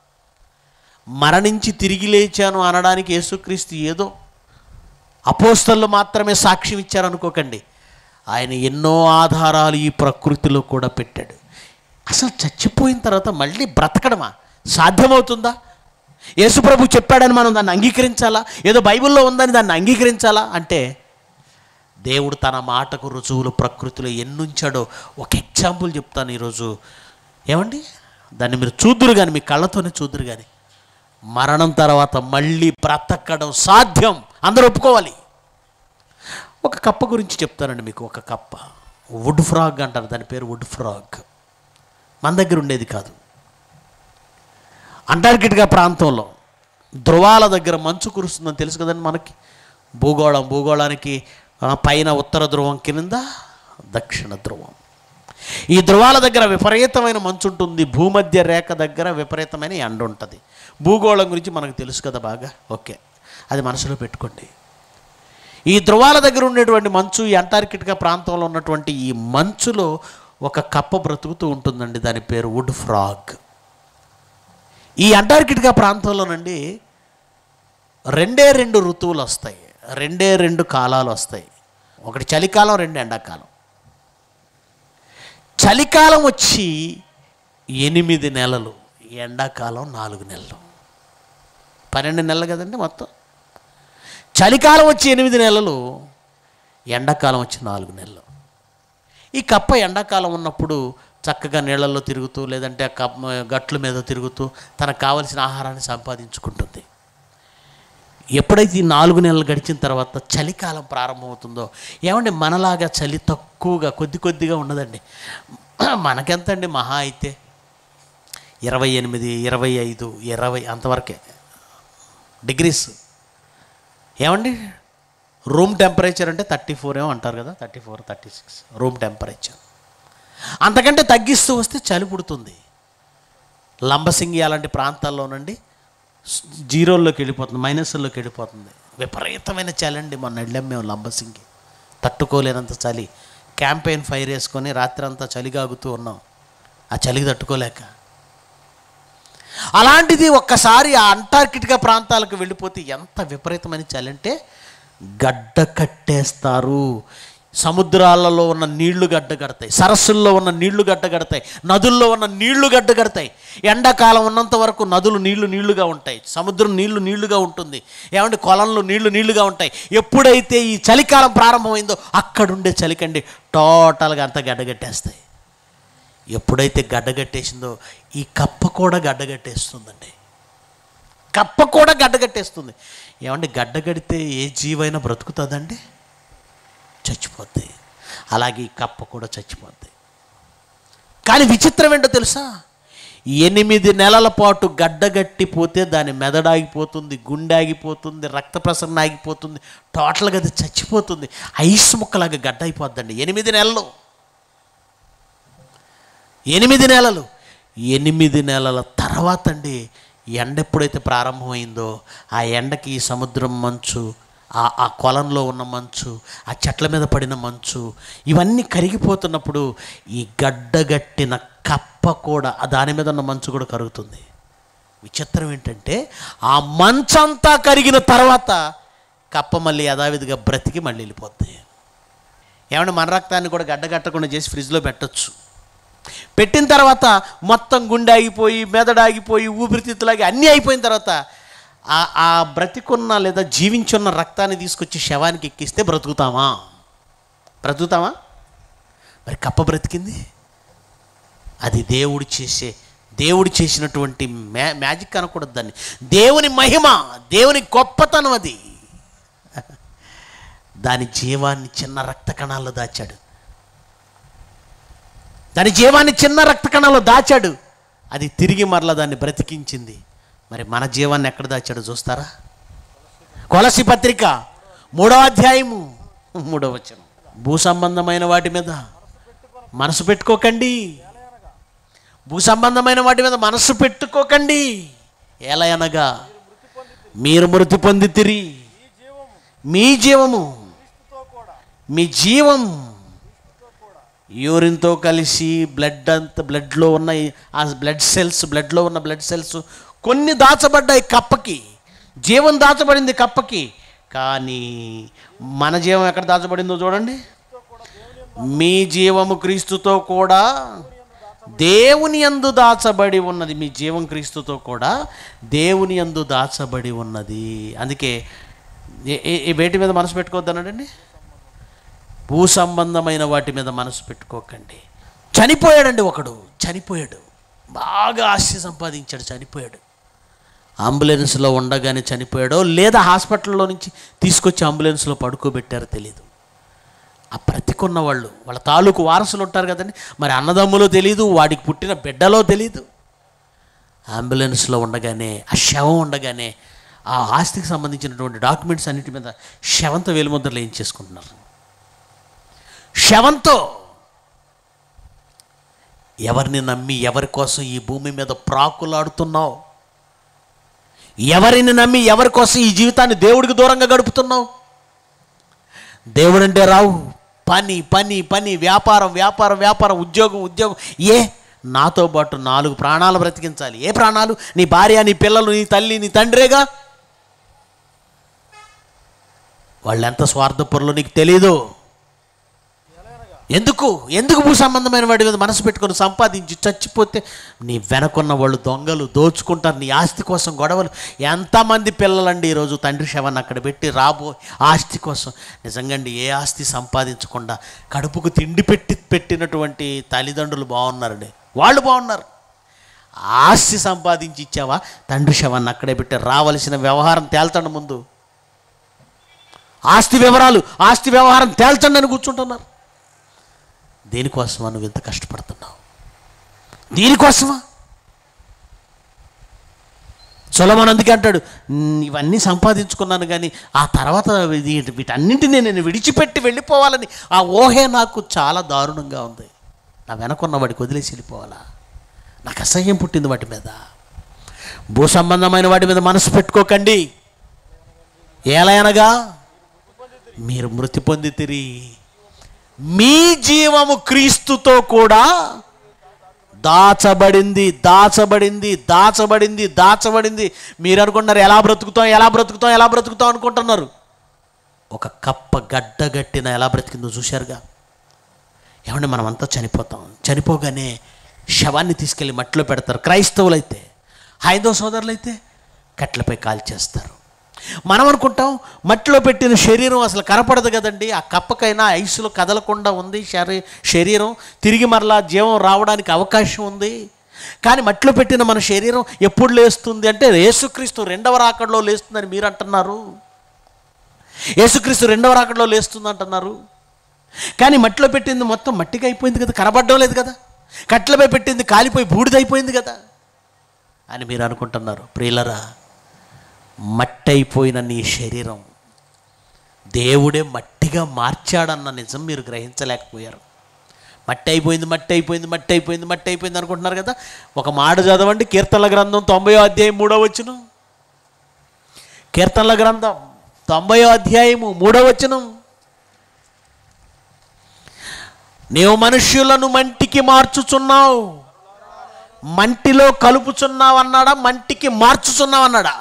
మరణించి తిరిగి లేచాను అనడానికి యేసుక్రీస్తు ఏదో అపోస్తలు మాత్రమే సాక్ష్యం ఇచ్చారనుకోకండి ఆయన ఎన్నో ఆధారాలు ఈ ప్రకృతిలో కూడా పెట్టాడు అసలు చచ్చిపోయిన తర్వాత మళ్ళీ బ్రతకడమా సాధ్యమవుతుందా యేసుప్రభు చెప్పాడని మనం దాన్ని అంగీకరించాలా ఏదో బైబిల్లో ఉందని దాన్ని అంగీకరించాలా అంటే దేవుడు తన మాటకు రుజువులు ప్రకృతిలో ఎన్నుంచాడో ఒక ఎగ్జాంపుల్ చెప్తాను ఈరోజు ఏమండి దాన్ని మీరు చూద్దురు కానీ మీ కళ్ళతోనే చూద్దురు కానీ మరణం తర్వాత మళ్ళీ బ్రతకడం సాధ్యం అందరూ ఒప్పుకోవాలి ఒక కప్ప గురించి చెప్తానండి మీకు ఒక కప్ప వుడ్ ఫ్రాగ్ అంటారు దాని పేరు వుడ్ ఫ్రాగ్ మన దగ్గర ఉండేది కాదు అంటార్కిటికా ప్రాంతంలో ధ్రువాల దగ్గర మంచు కురుస్తుందని తెలుసు కదండి మనకి భూగోళం భూగోళానికి ఆ, పైన ఉత్తర ధ్రువం కింద దక్షిణ ధ్రువం ఈ ధ్రువాల దగ్గర విపరీతమైన మంచు ఉంటుంది భూమధ్య రేఖ దగ్గర విపరీతమైన ఎండ ఉంటుంది భూగోళం గురించి మనకు తెలుసు కదా బాగా ఓకే అది మనసులో పెట్టుకోండి ఈ ధ్రువాల దగ్గర ఉండేటువంటి మంచు ఈ అంటార్కిటికా ప్రాంతంలో ఉన్నటువంటి ఈ మంచులో ఒక కప్ప బ్రతుకుతూ ఉంటుందండి దాని పేరు వుడ్ ఫ్రాగ్ ఈ అంటార్కిటికా ప్రాంతంలోనండి రెండే రెండు ఋతువులు వస్తాయి రెండే రెండు కాలాలు వస్తాయి ఒకటి చలికాలం రెండు ఎండాకాలం చలికాలం వచ్చి ఎనిమిది నెలలు ఎండాకాలం నాలుగు నెలలు పన్నెండు నెలలు కదండి మొత్తం చలికాలం వచ్చి ఎనిమిది నెలలు ఎండాకాలం వచ్చి నాలుగు నెలలు ఈ కప్ప ఎండాకాలం ఉన్నప్పుడు చక్కగా నీళ్ళల్లో తిరుగుతూ లేదంటే ఆ కప్ప గట్ల మీద తిరుగుతూ తనకు కావలసిన ఆహారాన్ని సంపాదించుకుంటుంది ఎప్పుడైతే ఈ నాలుగు నెలలు గడిచిన తర్వాత చలికాలం ప్రారంభమవుతుందో ఏమండి మనలాగా చలి తక్కువగా కొద్ది కొద్దిగా ఉండదండి మనకెంతండి మహా అయితే ఇరవై ఎనిమిది ఇరవై ఐదు ఇరవై అంతవరకే డిగ్రీస్ ఏమండి రూమ్ టెంపరేచర్ అంటే థర్టీ ఫోర్ ఏమో అంటారు కదా thirty four thirty six room temperature అంతకంటే తగ్గిస్తూ వస్తే చలి పుడుతుంది లంబసింగి అలాంటి ప్రాంతాల్లోనండి స్- జీరోల్లోకి వెళ్ళిపోతుంది మైనస్లోకి వెళ్ళిపోతుంది విపరీతమైన చలి అండి మొన్న వెళ్ళాం మేము లంబసింగి తట్టుకోలేనంత చలి క్యాంపెయిన్ ఫైర్ వేసుకొని రాత్రి అంతా చలిగాగుతూ ఉన్నాం ఆ చలికి తట్టుకోలేక అలాంటిది ఒక్కసారి ఆ అంటార్కిటికా ప్రాంతాలకు వెళ్ళిపోతే ఎంత విపరీతమైన చలి అంటే గడ్డ కట్టేస్తారు సముద్రాలలో ఉన్న నీళ్లు గడ్డ కడతాయి సరస్సుల్లో ఉన్న నీళ్లు గడ్డ కడతాయి నదుల్లో ఉన్న నీళ్లు గడ్డ కడతాయి ఎండాకాలం ఉన్నంత వరకు నదులు నీళ్లు నీళ్లుగా ఉంటాయి సముద్రం నీళ్లు నీళ్లుగా ఉంటుంది ఏమంటే కొలంలో నీళ్లు నీళ్లుగా ఉంటాయి ఎప్పుడైతే ఈ చలికాలం ప్రారంభమైందో అక్కడుండే చలికండి టోటల్గా అంతా గడ్డగట్టేస్తాయి ఎప్పుడైతే గడ్డగట్టేసిందో ఈ కప్ప కూడా గడ్డగట్టేస్తుందండి కప్ప కూడా గడ్డగట్టేస్తుంది ఏమంటే గడ్డగడితే ఏ జీవైనా బ్రతుకుతుందండి చచ్చిపోద్ది అలాగే ఈ కప్ప కూడా చచ్చిపోద్ది కానీ విచిత్రం ఏంటో తెలుసా ఎనిమిది నెలల పాటు గడ్డగట్టిపోతే దాని మెదడాగిపోతుంది గుండె ఆగిపోతుంది రక్త ప్రసరణ ఆగిపోతుంది టోటల్గా అది చచ్చిపోతుంది ఐస్ ముక్కలాగా గడ్డ అయిపోద్దండి ఎనిమిది నెలలు ఎనిమిది నెలలు ఎనిమిది నెలల తర్వాత అండి ఎండ ఎప్పుడైతే ప్రారంభమైందో ఆ ఎండకి ఈ సముద్రం మంచు ఆ ఆ కొలంలో ఉన్న మంచు ఆ చెట్ల మీద పడిన మంచు ఇవన్నీ కరిగిపోతున్నప్పుడు ఈ గడ్డగట్టిన కప్ప కూడా ఆ దాని మీద ఉన్న మంచు కూడా కరుగుతుంది విచిత్రం ఏంటంటే ఆ మంచంతా కరిగిన తర్వాత కప్ప మళ్ళీ యథావిధిగా బ్రతికి మళ్ళీ వెళ్ళిపోద్ది ఏమంటే మన రక్తాన్ని కూడా గడ్డగట్టకుండా చేసి ఫ్రిడ్జ్లో పెట్టొచ్చు పెట్టిన తర్వాత మొత్తం గుండె ఆగిపోయి మెదడు ఆగిపోయి ఊపిరితిత్తులాగి అన్నీ అయిపోయిన తర్వాత ఆ ఆ బ్రతికున్న లేదా జీవించున్న రక్తాన్ని తీసుకొచ్చి శవానికి ఎక్కిస్తే బ్రతుకుతామా బ్రతుకుతామా మరి కప్ప బ్రతికింది అది దేవుడు చేసే దేవుడు చేసినటువంటి మ్యా మ్యాజిక్ అనకూడదు దాన్ని దేవుని మహిమ దేవుని గొప్పతనం అది దాని జీవాన్ని చిన్న రక్త కణాల్లో దాచాడు దాని జీవాన్ని చిన్న రక్త కణాల్లో దాచాడు అది తిరిగి మరలా దాన్ని బ్రతికించింది మరి మన జీవాన్ని ఎక్కడ దాచాడో చూస్తారా కొలసి పత్రిక మూడో అధ్యాయము మూడో వచనం భూ సంబంధమైన వాటి మీద మనసు పెట్టుకోకండి భూ సంబంధమైన వాటి మీద మనసు పెట్టుకోకండి ఎలా అనగా మీరు మృతి పొందితిరి మీ జీవము మీ జీవం యూరిన్తో కలిసి బ్లడ్ అంత బ్లడ్లో ఉన్న ఈ- ఆ బ్లడ్ సెల్స్ బ్లడ్లో ఉన్న బ్లడ్ సెల్స్ కొన్ని దాచబడ్డాయి కప్పకి జీవం దాచబడింది కప్పకి కానీ మన జీవం ఎక్కడ దాచబడిందో చూడండి మీ జీవము క్రీస్తుతో కూడా దేవుని యందు దాచబడి ఉన్నది మీ జీవం క్రీస్తుతో కూడా దేవుని యందు దాచబడి ఉన్నది అందుకే ఏ- ఏ- ఏ వేటి మీద మనసు పెట్టుకోవద్దనండి భూ సంబంధమైన వాటి మీద మనసు పెట్టుకోకండి చనిపోయాడండి ఒకడు చనిపోయాడు బాగా ఆస్తి సంపాదించాడు చనిపోయాడు అంబులెన్స్లో ఉండగానే చనిపోయాడో లేదా హాస్పిటల్లో నుంచి తీసుకొచ్చి అంబులెన్స్లో పడుకోబెట్టారో తెలియదు ఆ బ్రతికున్న వాళ్ళు వాళ్ళ తాలూకు వారసులు ఉంటారు కదండి మరి అన్నదమ్ములో తెలియదు వాడికి పుట్టిన బిడ్డలో తెలియదు అంబులెన్స్లో ఉండగానే ఆ శవం ఉండగానే ఆ ఆస్తికి సంబంధించినటువంటి డాక్యుమెంట్స్ అన్నిటి మీద శవంతో వేలుముద్రలు ఏం చేసుకుంటున్నారు శవంతో ఎవరిని నమ్మి ఎవరి కోసం ఈ భూమి మీద ప్రాకులాడుతున్నావు ఎవరిని నమ్మి ఎవరి కోసం ఈ జీవితాన్ని దేవుడికి దూరంగా గడుపుతున్నావు దేవుడంటే రావు పని పని పని వ్యాపారం వ్యాపారం వ్యాపారం ఉద్యోగం ఉద్యోగం ఏ నాతో పాటు నాలుగు ప్రాణాలు బ్రతికించాలి ఏ ప్రాణాలు నీ భార్య నీ పిల్లలు నీ తల్లి నీ తండ్రేగా వాళ్ళు ఎంత స్వార్థపరులో నీకు తెలీదు ఎందుకు ఎందుకు భూ సంబంధమైన వాడి మీద మనసు పెట్టుకొని సంపాదించి చచ్చిపోతే నీ వెనకున్న వాళ్ళు దొంగలు దోచుకుంటారు నీ ఆస్తి కోసం గొడవలు ఎంతమంది పిల్లలండి ఈరోజు తండ్రి శవాన్ని అక్కడ పెట్టి రాబో ఆస్తి కోసం నిజంగా అండి ఏ ఆస్తి సంపాదించకుండా కడుపుకు తిండి పెట్టి పెట్టినటువంటి తల్లిదండ్రులు బాగున్నారండి వాళ్ళు బాగున్నారు ఆస్తి సంపాదించి ఇచ్చావా తండ్రి శవాన్ని అక్కడే పెట్టి రావలసిన వ్యవహారం తేల్చండి ముందు ఆస్తి వివరాలు ఆస్తి వ్యవహారం తేల్చండి అని కూర్చుంటున్నారు దేనికోసమా నువ్వు ఇంత కష్టపడుతున్నావు దీనికోసమా సొలమన్ అందుకే అంటాడు "న్, ఇవన్నీ సంపాదించుకున్నాను కానీ ఆ తర్వాత ఇది- వీటన్నింటినీ నేను విడిచిపెట్టి వెళ్ళిపోవాలని ఆ ఊహే నాకు చాలా దారుణంగా ఉంది నా వెనకున్న వాడికి వదిలేసి వెళ్ళిపోవాలా నాకు అసహ్యం పుట్టింది వాటి మీద భూ సంబంధమైన వాటి మీద మనసు పెట్టుకోకండి ఏలయనగా మీరు మృతి పొందితిరి మీ జీవము క్రీస్తుతో కూడా దాచబడింది దాచబడింది దాచబడింది దాచబడింది మీరు అనుకుంటున్నారు ఎలా బ్రతుకుతాం ఎలా బ్రతుకుతాం ఎలా బ్రతుకుతాం అనుకుంటున్నారు ఒక కప్ప గడ్డగట్టిన ఎలా బ్రతికిందో చూశారుగా ఏమంటే మనమంతా చనిపోతాం చనిపోగానే శవాన్ని తీసుకెళ్ళి మట్టిలో పెడతారు క్రైస్తవులైతే హైందవ సోదరులైతే కట్లపై కాల్చేస్తారు మనం అనుకుంటాం మట్టిలో పెట్టిన శరీరం అసలు కనపడదు కదండి ఆ కప్పకైనా ఐసులో కదలకుండా ఉంది శరీ శరీరం తిరిగి మరలా జీవం రావడానికి అవకాశం ఉంది కానీ మట్టిలో పెట్టిన మన శరీరం ఎప్పుడు లేస్తుంది అంటే యేసుక్రీస్తు రెండవ రాకడలో లేస్తుందని మీరు అంటున్నారు యేసుక్రీస్తు రెండవ రాకడలో లేస్తుంది అంటున్నారు కానీ మట్టిలో పెట్టింది మొత్తం మట్టిగా అయిపోయింది కదా కనబడడం లేదు కదా కట్లపై పెట్టింది కాలిపోయి బూడిదైపోయింది కదా అని మీరు అనుకుంటున్నారు ప్రియులరా మట్టి అయిపోయిన నీ శరీరం దేవుడే మట్టిగా మార్చాడన్న నిజం మీరు గ్రహించలేకపోయారు మట్టి అయిపోయింది మట్టి అయిపోయింది మట్టి అయిపోయింది మట్టి అయిపోయింది అనుకుంటున్నారు కదా ఒక మాట చదవండి కీర్తనల గ్రంథం తొంభై అధ్యాయం మూడో వచ్చును కీర్తనల గ్రంథం తొంభై అధ్యాయము మూడో వచనం నీవు మనుష్యులను మంటికి మార్చుచున్నావు మంటిలో కలుపుచున్నావు అన్నాడా మంటికి మార్చుచున్నావు అన్నాడా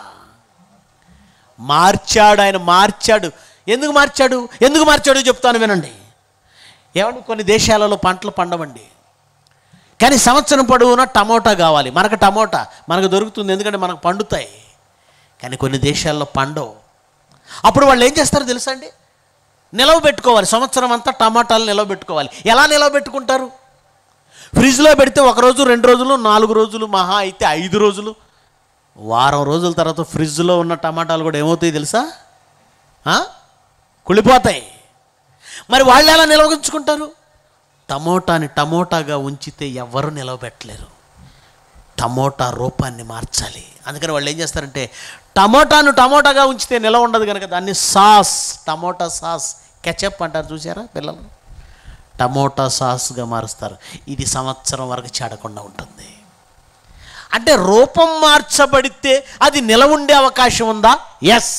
మార్చాడు ఆయన మార్చాడు ఎందుకు మార్చాడు ఎందుకు మార్చాడు చెప్తాను వినండి ఏమండి కొన్ని దేశాలలో పంటలు పండవండి కానీ సంవత్సరం పొడవునా టమోటా కావాలి మనకు టమోటా మనకు దొరుకుతుంది ఎందుకంటే మనకు పండుతాయి కానీ కొన్ని దేశాల్లో పండవు అప్పుడు వాళ్ళు ఏం చేస్తారో తెలుసా అండి నిలవ పెట్టుకోవాలి సంవత్సరం అంతా టమాటాలు నిలవ పెట్టుకోవాలి ఎలా నిలవ పెట్టుకుంటారు ఫ్రిడ్జ్లో పెడితే ఒక రోజు రెండు రోజులు నాలుగు రోజులు మహా అయితే ఐదు రోజులు వారం రోజుల తర్వాత ఫ్రిడ్జ్లో ఉన్న టమాటాలు కూడా ఏమవుతాయి తెలుసా ఆ? కుళ్ళిపోతాయి మరి వాళ్ళు ఎలా నిల్వ ఉంచుకుంటారు టమోటాని టమోటాగా ఉంచితే ఎవరు నిలవబెట్టలేరు టమోటా రూపాన్ని మార్చాలి అందుకని వాళ్ళు ఏం చేస్తారంటే టమోటాను టమోటాగా ఉంచితే నిలవ ఉండదు కనుక దాన్ని సాస్ టమోటా సాస్ కెచప్ అంటారు చూసారా పిల్లలు టమోటా సాస్గా మారుస్తారు ఇది సంవత్సరం వరకు చెడకుండా ఉంటుంది అంటే రూపం మార్చబడితే అది నిలవ ఉండే అవకాశం ఉందా ఎస్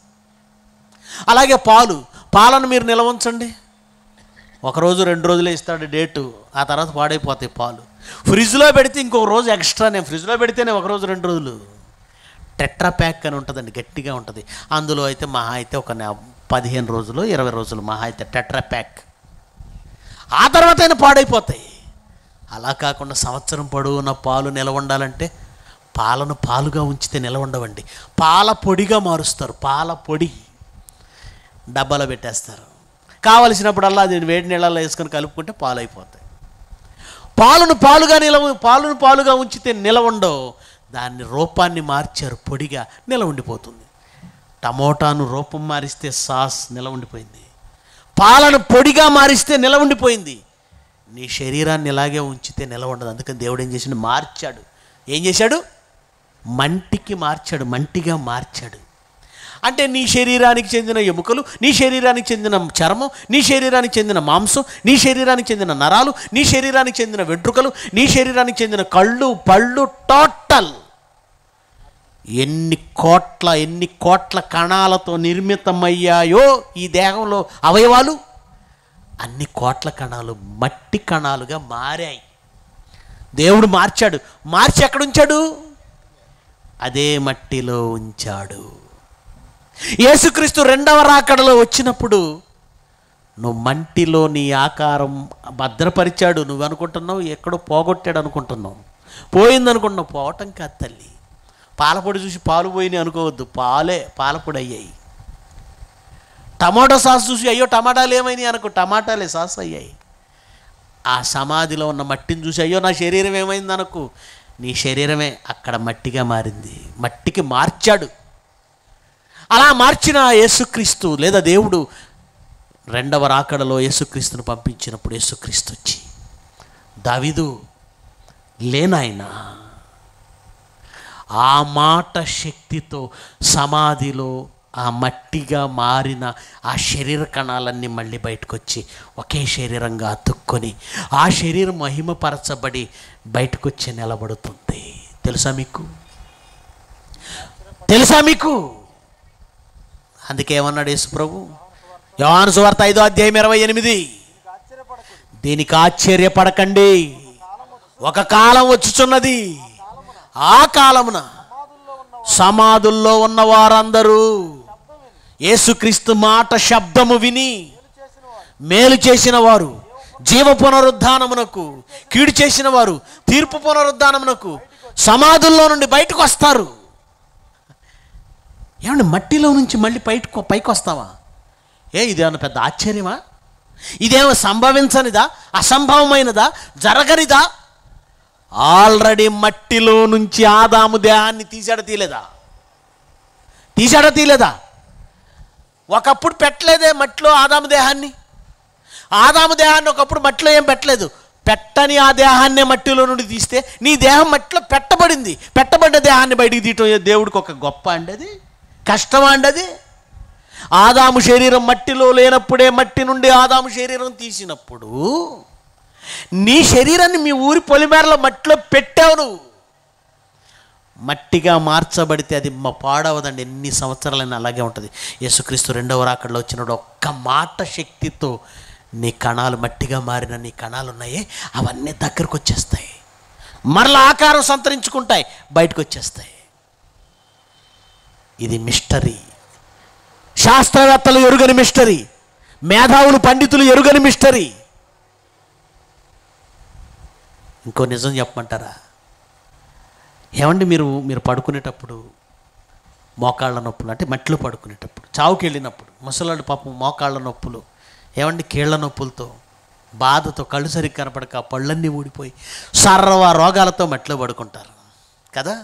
అలాగే పాలు పాలను మీరు నిలవ ఉంచండి ఒకరోజు రెండు రోజులే ఇస్తాడు డేటు ఆ తర్వాత పాడైపోతాయి పాలు ఫ్రిడ్జ్లో పెడితే ఇంకొక రోజు ఎక్స్ట్రా నేను ఫ్రిడ్జ్లో పెడితేనే ఒక రోజు రెండు రోజులు టెట్రా ప్యాక్ అని ఉంటుందండి గట్టిగా ఉంటుంది అందులో అయితే మహా అయితే ఒక నె- పదిహేను రోజులు ఇరవై రోజులు మహా అయితే టెట్రా ప్యాక్ ఆ తర్వాత అయినా పాడైపోతాయి అలా కాకుండా సంవత్సరం పొడవున పాలు నిలవ ఉండాలంటే పాలను పాలుగా ఉంచితే నిలవ ఉండవండి పాల పొడిగా మారుస్తారు పాల పొడి డబ్బాలో పెట్టేస్తారు కావలసినప్పుడల్లా అది వేడి నీళ్ళల్లో వేసుకొని కలుపుకుంటే పాలు అయిపోతాయి పాలను పాలుగా నిలవ పాలను పాలుగా ఉంచితే నిలవండో దాన్ని రూపాన్ని మార్చారు పొడిగా నిలవ ఉండిపోతుంది టమోటాను రూపం మారిస్తే సాస్ నిలవ ఉండిపోయింది పాలను పొడిగా మారిస్తే నిలవ ఉండిపోయింది నీ శరీరాన్ని ఇలాగే ఉంచితే నిలవ ఉండదు అందుకని దేవుడు ఏం చేసిండు మార్చాడు ఏం చేశాడు మంటికి మార్చాడు మంటిగా మార్చాడు అంటే నీ శరీరానికి చెందిన ఎముకలు నీ శరీరానికి చెందిన చర్మం నీ శరీరానికి చెందిన మాంసం నీ శరీరానికి చెందిన నరాలు నీ శరీరానికి చెందిన వెంట్రుకలు నీ శరీరానికి చెందిన కళ్ళు పళ్ళు టోటల్ ఎన్ని కోట్ల ఎన్ని కోట్ల కణాలతో నిర్మితమయ్యాయో ఈ దేహంలో అవయవాలు అన్ని కోట్ల కణాలు మట్టి కణాలుగా మారాయి దేవుడు మార్చాడు మార్చి ఎక్కడ ఉంచాడు అదే మట్టిలో ఉంచాడు యేసుక్రీస్తు రెండవ రాకడలో వచ్చినప్పుడు నువ్వు మంటిలో నీ ఆకారం భద్రపరిచాడు నువ్వు అనుకుంటున్నావు ఎక్కడో పోగొట్టాడు అనుకుంటున్నావు పోయింది అనుకుంటున్నావు పోవటం కాదు తల్లి పాలపొడి చూసి పాలు పోయినాయి అనుకోవద్దు పాలే పాలపొడి అయ్యాయి టమాటో సాస్ చూసి అయ్యో టమాటాలు ఏమైనాయి అనుకో టమాటాలే సాస్ అయ్యాయి ఆ సమాధిలో ఉన్న మట్టిని చూసి అయ్యో నా శరీరం ఏమైంది అనుకో నీ శరీరమే అక్కడ మట్టిగా మారింది మట్టికి మార్చాడు అలా మార్చిన యేసుక్రీస్తు లేదా దేవుడు రెండవ రాకడలో యేసుక్రీస్తును పంపించినప్పుడు యేసుక్రీస్తు వచ్చి దావిదు లేనాయనా ఆ మాట శక్తితో సమాధిలో ఆ మట్టిగా మారిన ఆ శరీర కణాలన్నీ మళ్ళీ బయటకు వచ్చి ఒకే శరీరంగా అతుక్కొని ఆ శరీరం మహిమపరచబడి బయటకు వచ్చి నిలబడుతుంది తెలుసా మీకు తెలుసా మీకు అందుకే ఏమన్నాడు యేసు ప్రభు యోహాను సువార్త ఐదో అధ్యాయం ఇరవై ఎనిమిది దీనికి ఆశ్చర్యపడకండి ఒక కాలం వచ్చుచున్నది ఆ కాలమున సమాధుల్లో ఉన్న వారందరూ యేసుక్రీస్తు మాట శబ్దము విని మేలు చేసిన వారు జీవ పునరుద్ధానమునకు కీడు చేసిన వారు తీర్పు పునరుద్ధానమునకు సమాధుల్లో నుండి బయటకు వస్తారు ఏమండి మట్టిలో నుంచి మళ్ళీ బయటకు పైకి వస్తావా ఏ ఇదేమన్నా పెద్ద ఆశ్చర్యమా ఇదేమో సంభవించనిదా అసంభవమైనదా జరగనిదా ఆల్రెడీ మట్టిలో నుంచి ఆదాము దేహాన్ని తీసాడ తీలేదా తీసాడా తీలేదా ఒకప్పుడు పెట్టలేదే మట్టిలో ఆదాము దేహాన్ని ఆదాము దేహాన్ని ఒకప్పుడు మట్టిలో ఏం పెట్టలేదు పెట్టని ఆ దేహాన్నే మట్టిలో నుండి తీస్తే నీ దేహం మట్టిలో పెట్టబడింది పెట్టబడ్డ దేహాన్ని బయటికి తీయటం దేవుడికి ఒక గొప్ప అండి అది కష్టమా అండి అది ఆదాము శరీరం మట్టిలో లేనప్పుడే మట్టి నుండి ఆదాము శరీరం తీసినప్పుడు నీ శరీరాన్ని మీ ఊరి పొలిమేరలో మట్టిలో పెట్టావు నువ్వు మట్టిగా మార్చబడితే అది మా పాడవదండి ఎన్ని సంవత్సరాలైనా అలాగే ఉంటుంది యేసుక్రీస్తు రెండవ రాకడలో వచ్చినప్పుడు ఒక్క మాట శక్తితో నీ కణాలు మట్టిగా మారిన నీ కణాలు ఉన్నాయే అవన్నీ దగ్గరకు వచ్చేస్తాయి మరల ఆకారం సంతరించుకుంటాయి బయటకు వచ్చేస్తాయి ఇది మిస్టరీ శాస్త్రవేత్తలు ఎరుగని మిస్టరీ మేధావులు పండితులు ఎరుగని మిస్టరీ ఇంకో నిజం చెప్పమంటారా ఏమండి మీరు మీరు పడుకునేటప్పుడు మోకాళ్ళ నొప్పులు అంటే మట్టిలో పడుకునేటప్పుడు చావుకి వెళ్ళినప్పుడు ముసలాడు పాపం మోకాళ్ళ నొప్పులు ఏమండి కీళ్ళ నొప్పులతో బాధతో కళ్ళు సరిగ్గా కనపడక ఆ పళ్ళన్నీ ఊడిపోయి సర్వ రోగాలతో మెట్లో పడుకుంటారు కదా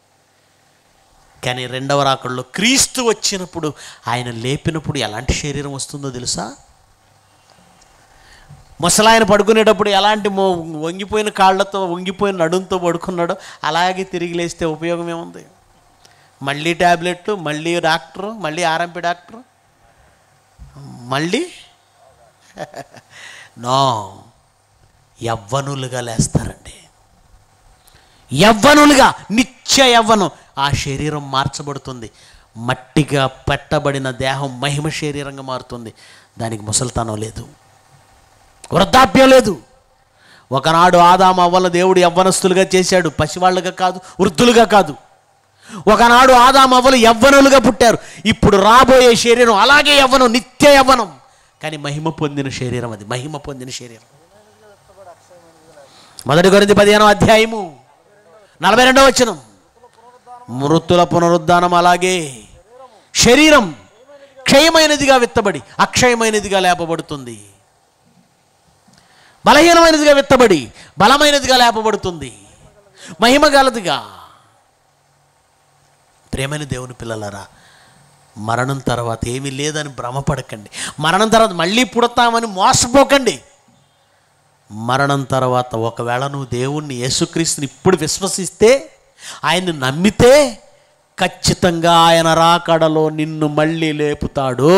కానీ రెండవ రాకడలో క్రీస్తు వచ్చినప్పుడు ఆయన లేపినప్పుడు ఎలాంటి శరీరం వస్తుందో తెలుసా ముసలాయన పడుకునేటప్పుడు ఎలాంటి మో వంగిపోయిన కాళ్ళతో వంగిపోయిన నడుంతో పడుకున్నాడో అలాగే తిరిగి లేస్తే ఉపయోగం ఏముంది మళ్ళీ ట్యాబ్లెట్లు మళ్ళీ డాక్టరు మళ్ళీ ఆర్ఎంపి డాక్టరు మళ్ళీ నో యవ్వనులుగా లేస్తారండి యవ్వనులుగా నిత్య యవ్వనం ఆ శరీరం మార్చబడుతుంది మట్టిగా పెట్టబడిన దేహం మహిమ శరీరంగా మారుతుంది దానికి ముసలితనం లేదు వృద్ధాప్యం లేదు ఒకనాడు ఆదాము అవ్వల దేవుడు యవ్వనస్తులుగా చేశాడు పసివాళ్ళుగా కాదు వృద్ధులుగా కాదు ఒకనాడు ఆదాము అవ్వలు యవ్వనులుగా పుట్టారు ఇప్పుడు రాబోయే శరీరం అలాగే యవ్వనం నిత్య యవ్వనం కానీ మహిమ పొందిన శరీరం అది మహిమ పొందిన శరీరం మొదటి గురించి పదిహేనో అధ్యాయము నలభై రెండవ వచనం మృతుల పునరుద్ధానం అలాగే శరీరం క్షయమైనదిగా విత్తబడి అక్షయమైనదిగా లేపబడుతుంది బలహీనమైనదిగా విత్తబడి బలమైనదిగా లేపబడుతుంది మహిమ గలదిగా ప్రేమైన దేవుని పిల్లలారా మరణం తర్వాత ఏమీ లేదని భ్రమపడకండి మరణం తర్వాత మళ్ళీ పుడతామని మోసపోకండి మరణం తర్వాత ఒకవేళ నువ్వు దేవుణ్ణి యేసుక్రీస్తుని ఇప్పుడు విశ్వసిస్తే ఆయన్ని నమ్మితే ఖచ్చితంగా ఆయన రాకడలో నిన్ను మళ్ళీ లేపుతాడు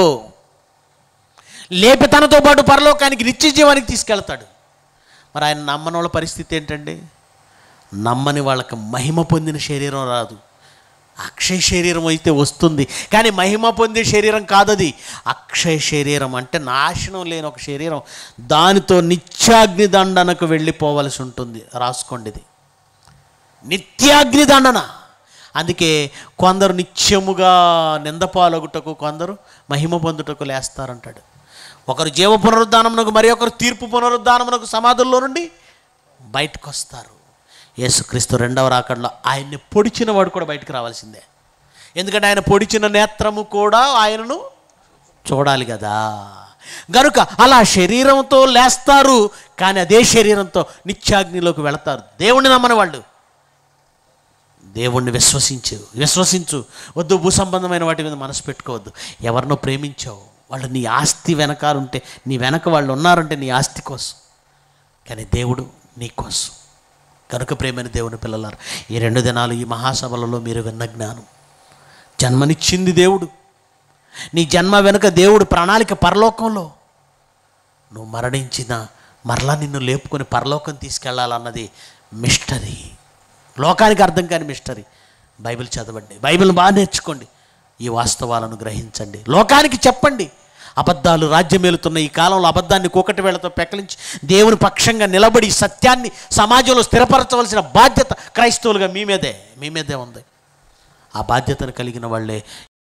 లేపి తనతో పాటు పరలోకానికి నిత్య జీవానికి తీసుకెళ్తాడు మరి ఆయన నమ్మని వాళ్ళ పరిస్థితి ఏంటండి నమ్మని వాళ్ళకి మహిమ పొందిన శరీరం రాదు అక్షయ శరీరం అయితే వస్తుంది కానీ మహిమ పొందే శరీరం కాదది అక్షయ శరీరం అంటే నాశనం లేని ఒక శరీరం దానితో నిత్యాగ్ని దండనకు వెళ్ళిపోవలసి ఉంటుంది రాసుకోండి ఇది నిత్యాగ్ని దండన అందుకే కొందరు నిత్యముగా నిందపాలగుటకు కొందరు మహిమ పొందుటకు లేస్తారంటాడు ఒకరు జీవ పునరుద్ధానమునకు మరి ఒకరు తీర్పు పునరుద్ధానమునకు సమాధుల్లో నుండి బయటకు వస్తారు యేసుక్రీస్తు రెండవ రాకడలో ఆయన్ని పొడిచిన వాడు కూడా బయటకు రావాల్సిందే ఎందుకంటే ఆయన పొడిచిన నేత్రము కూడా ఆయనను చూడాలి కదా గనుక అలా శరీరంతో లేస్తారు కానీ అదే శరీరంతో నిత్యాగ్నిలోకి వెళతారు దేవుణ్ణి నమ్మని వాళ్ళు దేవుణ్ణి విశ్వసించు విశ్వసించు వద్దు భూ సంబంధమైన వాటి మీద మనసు పెట్టుకోవద్దు ఎవరినో ప్రేమించావు వాళ్ళు నీ ఆస్తి వెనకాలంటే నీ వెనక వాళ్ళు ఉన్నారంటే నీ ఆస్తి కోసం కానీ దేవుడు నీ కోసం కనుక ప్రేమైన దేవుని పిల్లలారు ఈ రెండు దినాలు ఈ మహాసభలలో మీరు విన్న జ్ఞానం జన్మనిచ్చింది దేవుడు నీ జన్మ వెనుక దేవుడు ప్రణాళిక పరలోకంలో నువ్వు మరణించిన మరలా నిన్ను లేపుకొని పరలోకం తీసుకెళ్లాలన్నది మిస్టరీ లోకానికి అర్థం కాని మిస్టరీ బైబిల్ చదవండి బైబిల్ బాగా నేర్చుకోండి ఈ వాస్తవాలను గ్రహించండి లోకానికి చెప్పండి అబద్ధాలు రాజ్యమేలుతున్న ఈ కాలంలో అబద్ధాన్ని కూకటి వేళతో పెకలించి దేవుని పక్షంగా నిలబడి సత్యాన్ని సమాజంలో స్థిరపరచవలసిన బాధ్యత క్రైస్తవులుగా మీ మీదే మీ మీదే ఉంది ఆ బాధ్యతను కలిగిన వాళ్ళే